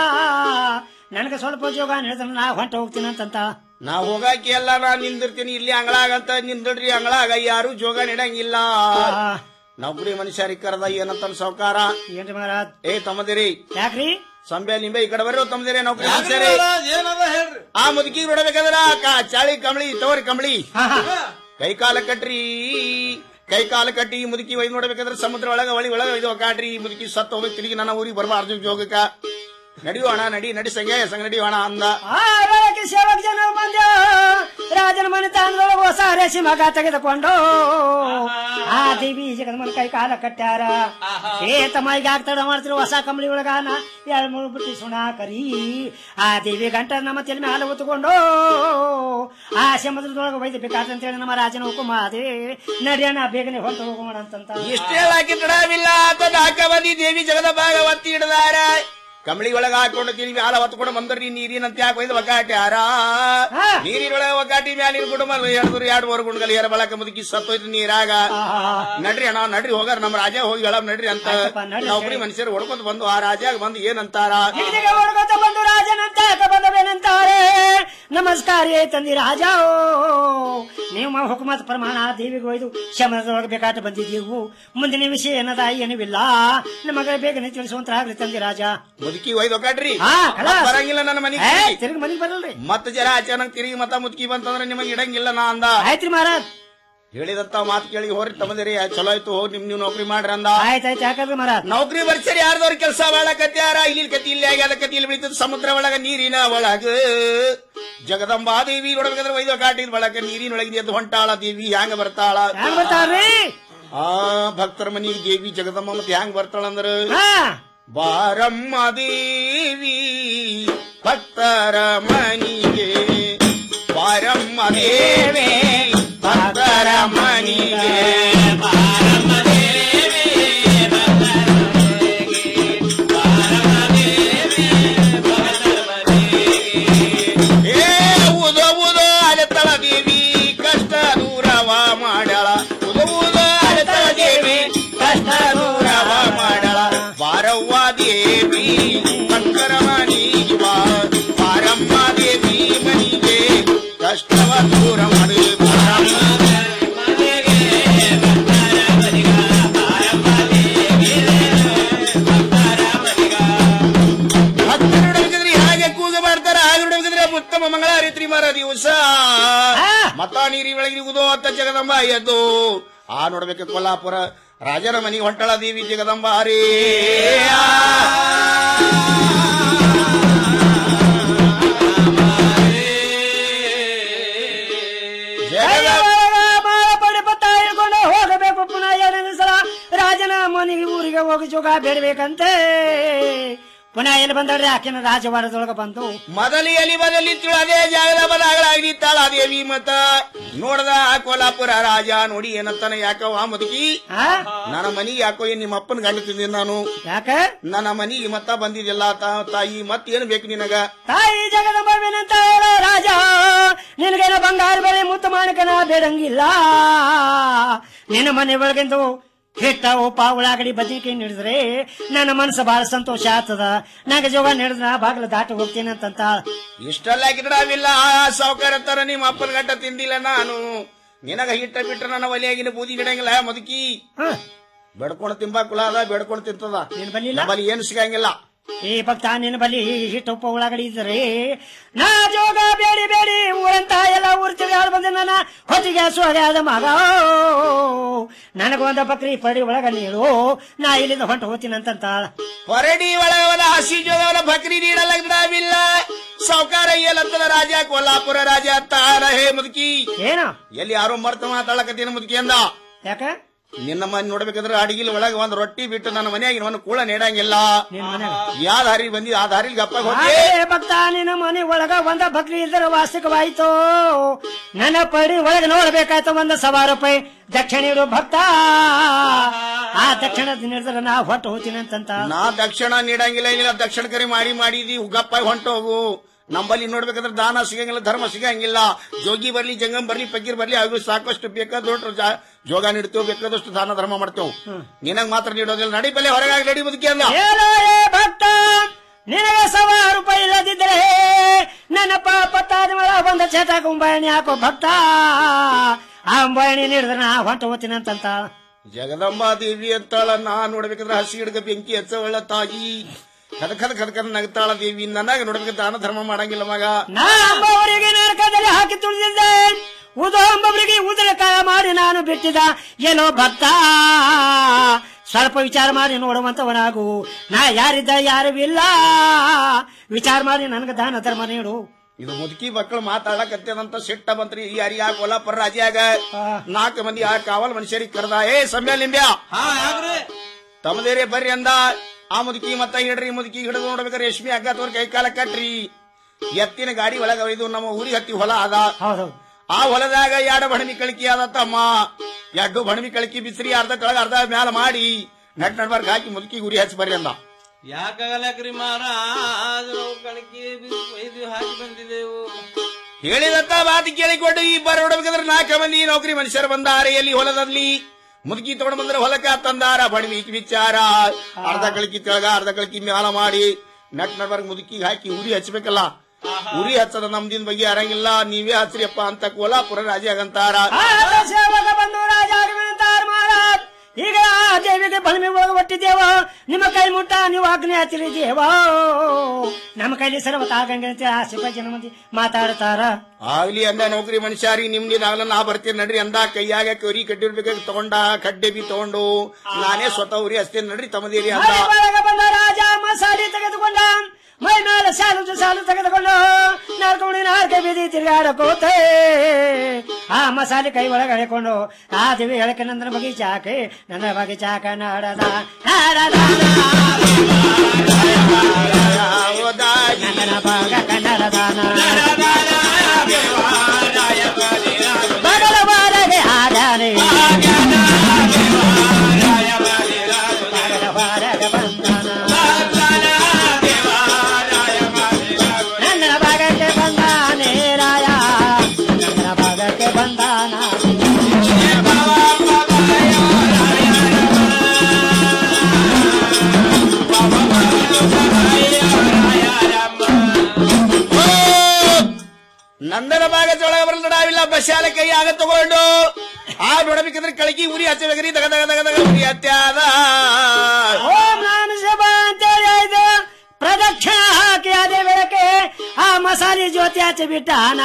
ನನಗೆ ಸ್ವಲ್ಪ ಜೋಗ ಹೇಳಿದ್ರೆ ನಾ ಹೊಂಟ ಹೋಗ್ತೀನಿ ಅಂತಂತ ನಾ ಹೋಗಾಕಿ ಎಲ್ಲ ನಾ ನಿಂದಿರ್ತೀನಿ ಇಲ್ಲಿ ಅಂಗಳಾಗಂತ ನಿಂದಿಡ್ರಿ ಅಂಗಳಾಗ ಯಾರು ಜೋಗ ನೀಡಂಗಿಲ್ಲ ನೌಕರಿ ಮನುಷ್ಯರಿಗೆ ಕರೆದ ಏನಂತ ಸಾವುಕಾರ ಏನ್ರಿ ಮಹಾರಾಜ್ ಏ ತಮ್ಮದಿರಿ ಯಾಕ್ರಿ ಸಂಬೆ ನಿಂಬೆ ಈ ಕಡೆ ಬರ್ರಿ ತಮ್ಮದಿರಿ ನೌಕರಿ ಮನುಷ್ಯರಿ ಆ ಮುದುಕಿ ನೋಡಬೇಕಾದ್ರ ಕಾ- ಚಾಳಿ ಕಂಬಳಿ ತವರಿ ಕಂಬಳಿ ಕೈ ಕಾಲ ಕಟ್ರಿ ಕೈ ಕಾಲ ಕಟ್ಟಿ ಈ ಮುದುಕಿ ಒಯ್ದು ನೋಡ್ಬೇಕಾದ್ರೆ ಸಮುದ್ರ ಒಳಗ ಒಳಿ ಒಳಗ ಇದು ಕಾಟ್ರಿ ಈ ಮುದುಕಿ ಸತ್ತ ಹೋಗ್ಬೇಕು ತಿರುಗಿ ನನ್ನ ಊರಿಗೆ ಬರಬಾರ್ದು ಜೋಗಕ್ಕ ನಡಿಯೋಣ ನಡಿ ನಡಿ ಸಂಗ ಸಂಗ ನಡಿಯೋಣ ಅಂದ ಆ ಬೆಳಗ್ಗೆ ಸೇವಕ ಜನ ಬಂದ ರಾಜನ ಮನೆ ತಾಂದೊಳಗೆ ಹೊಸ ರೇಷಿ ಮಗ ತೆಗೆದುಕೊಂಡು ಆ ದೇವಿ ಜಗನ್ಮನ ಕೈ ಕಾಲ ಕಟ್ಟ್ಯಾರ ಏ ತಮ್ಮಗೆ ಆಗ್ತಡ ಮಾಡ್ತಿರೋ ಹೊಸ ಕಂಬಳಿ ಒಳಗಾನ ಎರಡು ಮೂರು ಬಿಟ್ಟು ಸುಣ ಕರಿ ಆ ದೇವಿ ಗಂಟ ನಮ್ಮ ತಲೆ ಮೇಲೆ ಹೊತ್ತುಕೊಂಡು ಆ ಸಮುದ್ರದೊಳಗೆ ಒಯ್ದಬೇಕಾದಂತ ಹೇಳಿ ನಮ್ಮ ರಾಜನ ಹುಕುಮ ಅದೇ ನಡಿಯೋಣ ಬೇಗನೆ ಹೊರಟು ಹೋಗೋಣ ಅಂತಂತ ಇಷ್ಟೇ ಹಾಕಿ ತಡವಿಲ್ಲ ಅಂತ ನಾಲ್ಕ ಮಂದಿ ದೇವಿ ಜಗದ ಭಾಗ ಒತ್ತಿ ಹಿಡ್ದಾರ ಕಂಬಳಿ ಒಳಗ ಹಾಕೊಂಡು ತಿರುಗಿ ಹಾಲ ಹೊತ್ಕೊಂಡು ಬಂದ್ರಿ ನೀರಿನಂತ ಯಾಕೆ ಒಯ್ದು ಒಗ್ಗಾಟ್ಯಾರ ನೀರಿನೊಳಗ ಒಗ್ಗಾಟಿ ಮ್ಯಾಲ ಕುಟುಂಬ ಎರಡು ಎರಡು ಮೂರು ಗುಂಡ್ಗಲ್ ಏರ ಬಳಕ ಮುದುಕಿ ಸತ್ತೋಯ್ತು ನೀರಾಗ ನಡ್ರಿ ಅಣ್ಣ ನಡ್ರಿ ಹೋಗಾರ ನಮ್ಮ ರಾಜ ಹೋಗಿ ಹೇಳ ನಡ್ರಿ ಅಂತ ನೌಕರಿ ಮನುಷ್ಯರು ಹೊಡ್ಕೊಂಡ್ ಬಂದು ಆ ರಾಜಾಗ ಬಂದು ಏನಂತಾರ ಹಿಡಿದಿಗೆ ಹೊರಗೋತ ಬಂದು ರಾಜನಂತ ಬಂದವೇನಂತಾರೆ ನಮಸ್ಕಾರ ತಂದಿ ರಾಜ ನೀವು ಹುಕುಮತ್ ಪ್ರಮಾಣ ದೇವಿಗೆ ಒಯ್ದು ಶಮನದೊಳಗೆ ಬೇಕಾಟ ಬಂದಿದ್ದೀವು ಮುಂದಿನ ವಿಷಯ ಏನದ ಏನಿಲ್ಲ ನಮಗೆ ಬೇಗನೆ ತಿಳಿಸುವಂತಾಗ್ಲಿ ತಂದಿ ರಾಜ ಮುದುಕಿ ಒಯ್ದು ಒಗ್ಗಾಡ್ರಿ ಹಾ, ಖಲಾಸ್. ಬರಂಗಿಲ್ಲ ನನ್ನ ಮನೆಗೆ ಏ, ತಿರುಗಿ ಮನೆಗೆ ಬರಲ್ರಿ ಮತ್ತ ಜರ ಅಚಾನಕ್ ತಿರುಗಿ ಮತ್ತ ಮುದುಕಿ ಬಂತಂದ್ರೆ ನಿಮಗೆ ಇಡಂಗಿಲ್ಲ ನಾ ಅಂದ ಆಯ್ತ್ರಿ ಮಹಾರಾಜ್ ಹೇಳಿದಂತ ಮಾತು ಕೇಳಿ ಹೋರಿ ತಮ್ಮದಿರಿ ಚಲೋ ಆಯ್ತು ಹೋಗಿ ನಿಮ್ ನೀವು ನೌಕರಿ ಮಾಡ್ರಿ ಅಂದ ಆಯ್ತಾಯ್ತು ಯಾಕಂದ್ರೆ ಮರ ನೌಕರಿ ಬರ್ಸರಿ ಯಾರ್ದವ್ರ ಕೆಲಸ ಮಾಡಕತ್ಯಾರ ಇಲ್ಲಿ ಕತಿ ಇಲ್ಲಿ ಆಗ್ಯಾದ ಕತಿ ಇಲ್ಲಿ ಬೆಳಿತದ ಸಮುದ್ರ ಒಳಗ ನೀರಿನ ಒಳಗ ಜಗದಂಬಾ ದೇವಿ ನೋಡ್ಬೇಕಾದ್ರೆ ವೈದ್ಯ ಕಾಟಿದ ಒಳಗ ನೀರಿನೊಳಗೆ ಎದ್ದು ಹೊಂಟಾಳ ದೇವಿ ಹ್ಯಾಂಗ ಬರ್ತಾಳ ಹ್ಯಾಂಗ ಬರ್ತಾಳ್ರಿ ಆ ಭಕ್ತರ ಮನಿಗೆ ದೇವಿ ಜಗದಮ್ಮ ಮತ್ತೆ ಹ್ಯಾಂಗ ಬರ್ತಾಳ ಅಂದ್ರ ಹಾ ಬಾರಮ್ಮ ದೇವಿ ಭಕ್ತರ ಮನಿಗೆ ಬಾರಮ್ಮ ದೇವಿ ಭಕ್ತರ ಮನಿಗೆ ಏ ಉದೋ ಉದೋ ಅಲೆತಳ ದೇವಿ ಕಷ್ಟ ದೂರವ ಮಾಡ್ಯಾಳ ಉದೋ ಉದೋ ಅಲೆತಳ ದೇವಿ ಕಷ್ಟ ದೂರವ ಮಾಡ್ಯಾಳ ಬಾರವ್ವ ದೇವಿ ಭಕ್ತರ ಮನಿಗೆ ಬಾ ಬಾರಮ್ಮ ದೇವಿ ಮನಿಗೆ ಕಷ್ಟವ ದೂರ ಮಾಡಿ ಬಾರಮ್ಮ ಭಕ್ತರು ಹುಡುಕಿದ್ರೆ ಹಾಗೆ ಕೂಗು ಮಾಡ್ತಾರ ಹಾಗೆ ಹುಡುಕಿದ್ರೆ ಉತ್ತಮ ಮಂಗಳಾರಿತ್ರಿ ಮರ ದಿವಸ ಮತ ನೀರಿ ಒಳಗೆ ಉದೋ ಅಂತ ಜಗದಂಬ ಎದ್ದು ಆ ನೋಡ್ಬೇಕು ಕೊಲ್ಲಾಪುರ ರಾಜನ ಮನೆಗೆ ಹೊಂಟಳ ದೇವಿ ಜಗದಂಬ ಹರೇ ಪಡಿಪತ್ತ ಹಿಡ್ಕೊಂಡು ಹೋಗಬೇಕು ಪುನಃ ಎರಡನೇ ಸಲ ರಾಜನ ಮನೆಗೆ ಊರಿಗೆ ಹೋಗಿ ಜೋಗ ಬೇಡಬೇಕಂತೆ ಪುನಃ ಎಲ್ಲಿ ಬಂದಳ್ರಿ ಆಕೆನ ರಾಜವಾಡದೊಳಗ ಬಂತು ಮೊದಲಿ ಎಲಿ ಬದಲಿ ಅದೇ ಜಾಗದ ಬದಾಗಳಾಗಿತ್ತಾಳ ದೇವಿ ಮತ ನೋಡ್ದ ಆ ಕೋಲಾಪುರ ರಾಜ ನೋಡಿ ಏನಂತಾನ ಯಾಕವ ಮುದುಕಿ ನನ್ನ ಮನಿಗೆ ಯಾಕೋ ಏನ್ ನಿಮ್ಮ ಅಪ್ಪನ ಗಂಡ ತಿಂದಿನಿ ನಾನು ಯಾಕ ನನ್ನ ಮನಿಗೆ ಮತ್ತ ಬಂದಿದ್ದಿಲ್ಲ ತಾ- ತಾಯಿ ಮತ್ ಏನ್ ಬೇಕು ನಿನಗ ತಾಯಿ ಜಗದಂಬವಿನಂತ ಹೇಳೋ ರಾಜ ನಿನಗೇನ ಬಂಗಾರ ಬೆಳೆ ಮುತ್ತು ಮಾಣಕನ ಬೇಡಂಗಿಲ್ಲ ನಿನ್ನ ಮನೆ ಒಳಗಿಂದು ಹಿಟ್ಟ ಉಪ್ಪ ಉಳ್ಳಾಗಡಿ ಬದನೆಕಾಯಿ ನೀಡಿದ್ರೆ ನನ್ನ ಮನಸ್ಸು ಬಹಳ ಸಂತೋಷ ಆಗ್ತದ ನಂಗೆ ಜೋಗ ನಡೆದ್ರ ಬಾಗಿಲು ದಾಟಿ ಹೋಗ್ತೀನಿ ಅಂತಂತ ಇಷ್ಟೆಲ್ಲ ಗಿಡವಿಲ್ಲ ಸಾವುಕಾರ ತರ ನಿಮ್ಮ ಅಪ್ಪನ ಗಂಟ ತಿಂದಿಲ್ಲ ನಾನು ನಿನಗ ಹಿಟ್ಟ ಬಿಟ್ಟ ನನ್ನ ಒಲಿಯಾಗಿನ ಬೂದಿ ಗಿಡಂಗಿಲ್ಲ ಮುದುಕಿ ಬೆಡ್ಕೊಂಡು ತಿಂಬಾಕುಲ ಅದ ಬೆಡ್ಕೊಂಡು ತಿಂತದ ನಿನ್ ಬಲ್ಲಿಲ್ಲ ಬಲಿ ಏನು ಸಿಗಂಗಿಲ್ಲ ಈ ಭಕ್ತ ನಿನ್ನ ಬಲಿ ಹಿಟ್ಟು ಉಪ್ಪ ಉಳ್ಳಾಗಡಿ ಇದ್ರೆ ನಾ ಜೋಗ ಬೇಡಿ ಬೇಡಿ ಊರಂತ ಎಲ್ಲ ಊರ್ ತಿರುಗಾಡ್ ಬಂದೆ ನನ್ನ ಹೊತ್ತಿಗೆ ಸೊಗಾದ ಮಗ ನನಗೊಂದ ಬಕ್ರಿ ಪಡಿ ಒಳಗ ನೀಡು ನಾ ಇಲ್ಲಿಂದ ಹೊಂಟು ಹೋಗ್ತೀನಿ ಅಂತಂತ ಹೊರಡಿ ಒಳಗವನ ಹಸಿ ಜೋಗವನ ಬಕ್ರಿ ನೀಡಲ್ಲ ಗಿಡವಿಲ್ಲ ಸಾವುಕಾರ ಎಲ್ಲತ್ತದ ರಾಜ ಕೊಲ್ಲಾಪುರ ರಾಜ ತಾರ ಹೇ ಮುದುಕಿ ಏನ ಎಲ್ಲಿ ಯಾರೋ ಮರ್ತ ಮಾತಾಡಕತ್ತೀನಿ ಮುದುಕಿ ಅಂದ ಯಾಕ ನಿನ್ನ ಮನೆ ನೋಡ್ಬೇಕಾದ್ರೆ ಅಡಿಗಿಲ್ ಒಳಗೆ ಒಂದ್ ರೊಟ್ಟಿ ಬಿಟ್ಟು ನನ್ನ ಮನೆಯಾಗಿ ಒಂದು ಕೂಳ ನೀಡಂಗಿಲ್ಲ ಯಾವ ದಾರಿ ಬಂದಿ ಆ ದಾರಿಲಿ ಗಪ್ಪ ಹೋಗಿ ಅದೇ ಭಕ್ತ ನಿನ್ನ ಮನೆ ಒಳಗ ಒಂದ ಬಕ್ರಿ ಇದ್ರೆ ವಾರ್ಷಿಕವಾಯ್ತು ನನ್ನ ಪಡಿ ಒಳಗೆ ನೋಡ್ಬೇಕಾಯ್ತು ಒಂದ ಸವಾ ರೂಪಾಯಿ ದಕ್ಷಿಣ ಇಡು ಭಕ್ತ ಆ ದಕ್ಷಿಣ ನೀಡಿದ್ರೆ ನಾ ಹೊಟ್ಟು ಹೋಗ್ತೀನಿ ಅಂತಂತ ನಾ ದಕ್ಷಿಣ ನೀಡಂಗಿಲ್ಲ ಏನಿಲ್ಲ ದಕ್ಷಿಣ ಕರಿ ಮಾಡಿ ಮಾಡಿದಿ ಗಪ್ಪ ಹೊಂಟೋಗು ನಂಬಲ್ಲಿ ನೋಡ್ಬೇಕಾದ್ರೆ ದಾನ ಸಿಗಂಗಿಲ್ಲ ಧರ್ಮ ಸಿಗಂಗಿಲ್ಲ ಜೋಗಿ ಬರ್ಲಿ ಜಂಗಮ್ ಬರ್ಲಿ ಪಕೀರ್ ಬರ್ಲಿ ಅವ್ರು ಸಾಕಷ್ಟು ಬೇಕಾದಷ್ಟು ಜಾ- ಜೋಗ ನೀಡ್ತೇವೆ ಬೇಕಾದಷ್ಟು ದಾನ ಧರ್ಮ ಮಾಡ್ತೇವೆ ನಿನಗ್ ಮಾತ್ರ ನೀಡೋದಿಲ್ಲ ನಡಿ ಬಲ್ಲೆ ಹೊರಗಾಗಿ ನಡಿ ಬದುಕಿ ಅಂದ ಹೇಳೋ ಏ ಭಕ್ತ ನಿನಗೆ ಸವಾ ರೂಪಾಯಿ ಇಲ್ಲದಿದ್ರೆ ನನ್ನ ಪಾಪತ್ತಾದ ಮೇಲೆ ಬಂದ ಚೇತ ಕುಂಬಾಯಣಿ ಹಾಕೋ ಭಕ್ತ ಆ ಅಂಬಾಯಣಿ ನೀಡಿದ್ರೆ ನಾ ಹೊಂಟು ಹೋಗ್ತೀನಿ ಅಂತಂತ ಜಗದಂಬಾ ದೇವಿ ಅಂತಾಳ ನಾ ನೋಡ್ಬೇಕಾದ್ರೆ ಹಸಿ ಹಿಡ್ಕ ಬೆಂಕಿ ಹಚ್ಚವಳ ತಾಯಿ ಕದ ಕದ ಕದ ಕದ ನಗ್ತಾಳ ದೇವಿ ನನಗ ನೋಡ್ಬೇಕಾದ್ರೆ ದಾನ ಧರ್ಮ ಮಾಡಂಗಿಲ್ಲ ಮಗ ನಾ ಅಂಬವರಿಗೆ ನರಕದಲ್ಲಿ ಹಾಕಿ ತುಳಿದಿದ್ದೆ ಉದೋ ಅಂಬವರಿಗೆ ಉದರಕಾಯ ಮಾಡಿ ನಾನು ಬಿಟ್ಟಿದ ಏನೋ ಭಕ್ತ ಸ್ವಲ್ಪ ವಿಚಾರ ಮಾಡಿ ನೋಡುವಂತವನಾಗು ನಾ ಯಾರಿದ್ದ ಯಾರು ಇಲ್ಲ ವಿಚಾರ ಮಾಡಿ ನನಗೆ ದಾನ ಧರ್ಮ ನೀಡು ಇದು ಮುದುಕಿ ಮಕ್ಕಳು ಮಾತಾಡಕತ್ತೇನಂತ ಸಿಟ್ಟ ಬಂತ್ರಿ ಯಾರಿಗ ಆ ಕೊಲ್ಲಾಪುರ ರಾಜ್ಯಾಗ ನಾಲ್ಕು ಮಂದಿ ಆ ಕಾವಲ್ ಮನುಷ್ಯರಿಗೆ ಕರೆದ ಏ ಸಮ್ಯ ಲಿಂಬ್ಯ ತಮ್ಮದೇರೆ ಬರ್ರಿ ಅಂದ ಆ ಮುದುಕಿ ಮತ್ತ ಹಿಡ್ರಿ ಮುದುಕಿ ಹಿಡಿದು ನೋಡ್ಬೇಕಾರೆ ರೇಷ್ಮೆ ಹಗ್ಗ ತೋರ್ ಕೈ ಕಾಲ ಕಟ್ರಿ ಎತ್ತಿನ ಗಾಡಿ ಒಳಗ ಒಯ್ದು ನಮ್ಮ ಊರಿಗೆ ಹತ್ತಿ ಹೊಲ ಅದ ಆ ಹೊಲದಾಗ ಎರಡು ಬಣಮಿ ಕಳಕಿ ಅದ ತಮ್ಮ ಎರಡು ಬಣಮಿ ಕಳಕಿ ಬಿಸ್ರಿ ಅರ್ಧ ಕೆಳಗ ಅರ್ಧ ಮ್ಯಾಲ ಮಾಡಿ ನಟ್ ನಡ್ಬರ್ಗ್ ಹಾಕಿ ಮುದುಕಿ ಗುರಿ ಹಚ್ಚಿ ಬರ್ರಿ ಅಂದ ಯಾಕಾಗಲಕ್ರಿ ಮಹಾರಾಜ್ ನಾವು ಕಣಕಿ ಇದು ಹಾಕಿ ಬಂದಿದ್ದೆವು ಹೇಳಿದಂತ ಮಾತು ಕೇಳಿಕೊಂಡು ಈ ಬರ ನೋಡ್ಬೇಕಾದ್ರೆ ನಾಲ್ಕು ಮಂದಿ ನೌಕರಿ ಮನುಷ್ಯರು ಬಂದಾರೆ ಎಲ್ಲಿ ಹೊಲದಲ್ಲಿ ಮುದುಕಿ ತಗೊಂಡ್ ಬಂದ್ರೆ ಹೊಲಕ್ಕ ತಂದಾರ ಬಡವಿ ವಿಚಾರ ಅರ್ಧ ಕಳಕಿ ತೆಳಗ ಅರ್ಧ ಕಳಕಿ ಮ್ಯಾಲ ಮಾಡಿ ನಟ್ ನಡ್ಬರ್ಗ್ ಮುದುಕಿಗೆ ಹಾಕಿ ಉರಿ ಹಚ್ಬೇಕಲ್ಲ ಉರಿ ಹಚ್ಚದ ನಮ್ದಿನ ಬಗ್ಗೆ ಅರಂಗಿಲ್ಲ ನೀವೇ ಹಚ್ರಿಯಪ್ಪ ಅಂತ ಕೋಲಾಪುರ ರಾಜ್ಯಾಗಂತಾರ ಸೇವಕ ಬಂದು ರಾಜ ಆಗಮನಂತಾರ ಮಹಾರಾಜ್ ಈಗ ದೇವಿಗೆ ಬಲಮೆ ಒಳಗೆ ಒಟ್ಟಿದ್ದೇವ ನಿಮ್ಮ ಕೈ ಮುಟ್ಟ ನೀವು ಆಜ್ಞೆ ಹತ್ತಿರಿ ದೇವ ನಮ್ಮ ಕೈಲಿ ಸರ್ವತಾಗಂಗೆ ಅಂತ ಆಸೆ ಜನ ಮಂದಿ ಮಾತಾಡ್ತಾರ ಆಗ್ಲಿ ಅಂದ ನೌಕರಿ ಮನುಷ್ಯಾರಿ ನಿಮ್ಗೆ ನಾವೆಲ್ಲ ನಾ ಬರ್ತೀನಿ ನಡ್ರಿ ಅಂದ ಕೈಯಾಗ ಕರಿ ಕಟ್ಟಿರ್ಬೇಕಾಗಿ ತಗೊಂಡ ಕಡ್ಡೆ ಬಿ ತಗೊಂಡು ನಾನೇ ಸ್ವತಃ ಉರಿ ಹಚ್ತೇನೆ ನಡ್ರಿ ತಮ್ಮದೇರಿ ಅಂದ ಮನೆ ಒಳಗೆ ಬಂದ ರಾಜ ಮಸಾಲೆ ತೆಗೆದುಕೊಂಡ ಮೈ ಮೇಲೆ ಸಾಲು ಸಾಲು ತೆಗೆದುಕೊಂಡು ನಾಲ್ಕೊಂಡು ನಾಲ್ಕೆ ಬೀದಿ ತಿರುಗಾಡಕೋತೆ ಆ ಮಸಾಲೆ ಕೈ ಒಳಗೆ ಎಳೆಕೊಂಡು ಆ ದೇವಿ ಎಳಕೆ ನಂದನ ಬಗೀಚಾಕೆ ನನ್ನ ಬಗೀಚಾಕ ನಾಡದ ನಾಡದ ನಂದನ ಭಾಗ ಕನ್ನಡದಾನ ಬಗಲ ಬಾರಗೆ ಆಡಾನೆ ನನ್ನ ಭಾಗಕ್ಕೆ ಬಂದಾನೆ ರಾಯ ನನ್ನ ಭಾಗಕ್ಕೆ ಬಂದಾನ ನಂದನ ಭಾಗ ಜೊಳಗ ಬರಲ್ಲ ನಾವಿಲ್ಲ ಬಸ್ಸಾಲ ಕೈ ಆಗ ತಗೊಂಡು ಆ ನೋಡಬೇಕಂದ್ರೆ ಕಳಕಿ ಉರಿ ಹಚ್ಚಬೇಕ್ರಿ ತಗ ತಗ ತಗ ತಗ ಉರಿ ಹತ್ಯಾದ ಓಂ ನಾಮ ಶಿವ ಅಂತೇಳಿ ಆಯ್ತು ಪ್ರದಕ್ಷಿಣ ಹಾಕಿ ಅದೇ ಬೆಳಕೆ ಆ ಮಸಾಲೆ ಜ್ಯೋತಿ ಹಚ್ಚಿ ಬಿಟ್ಟಾನ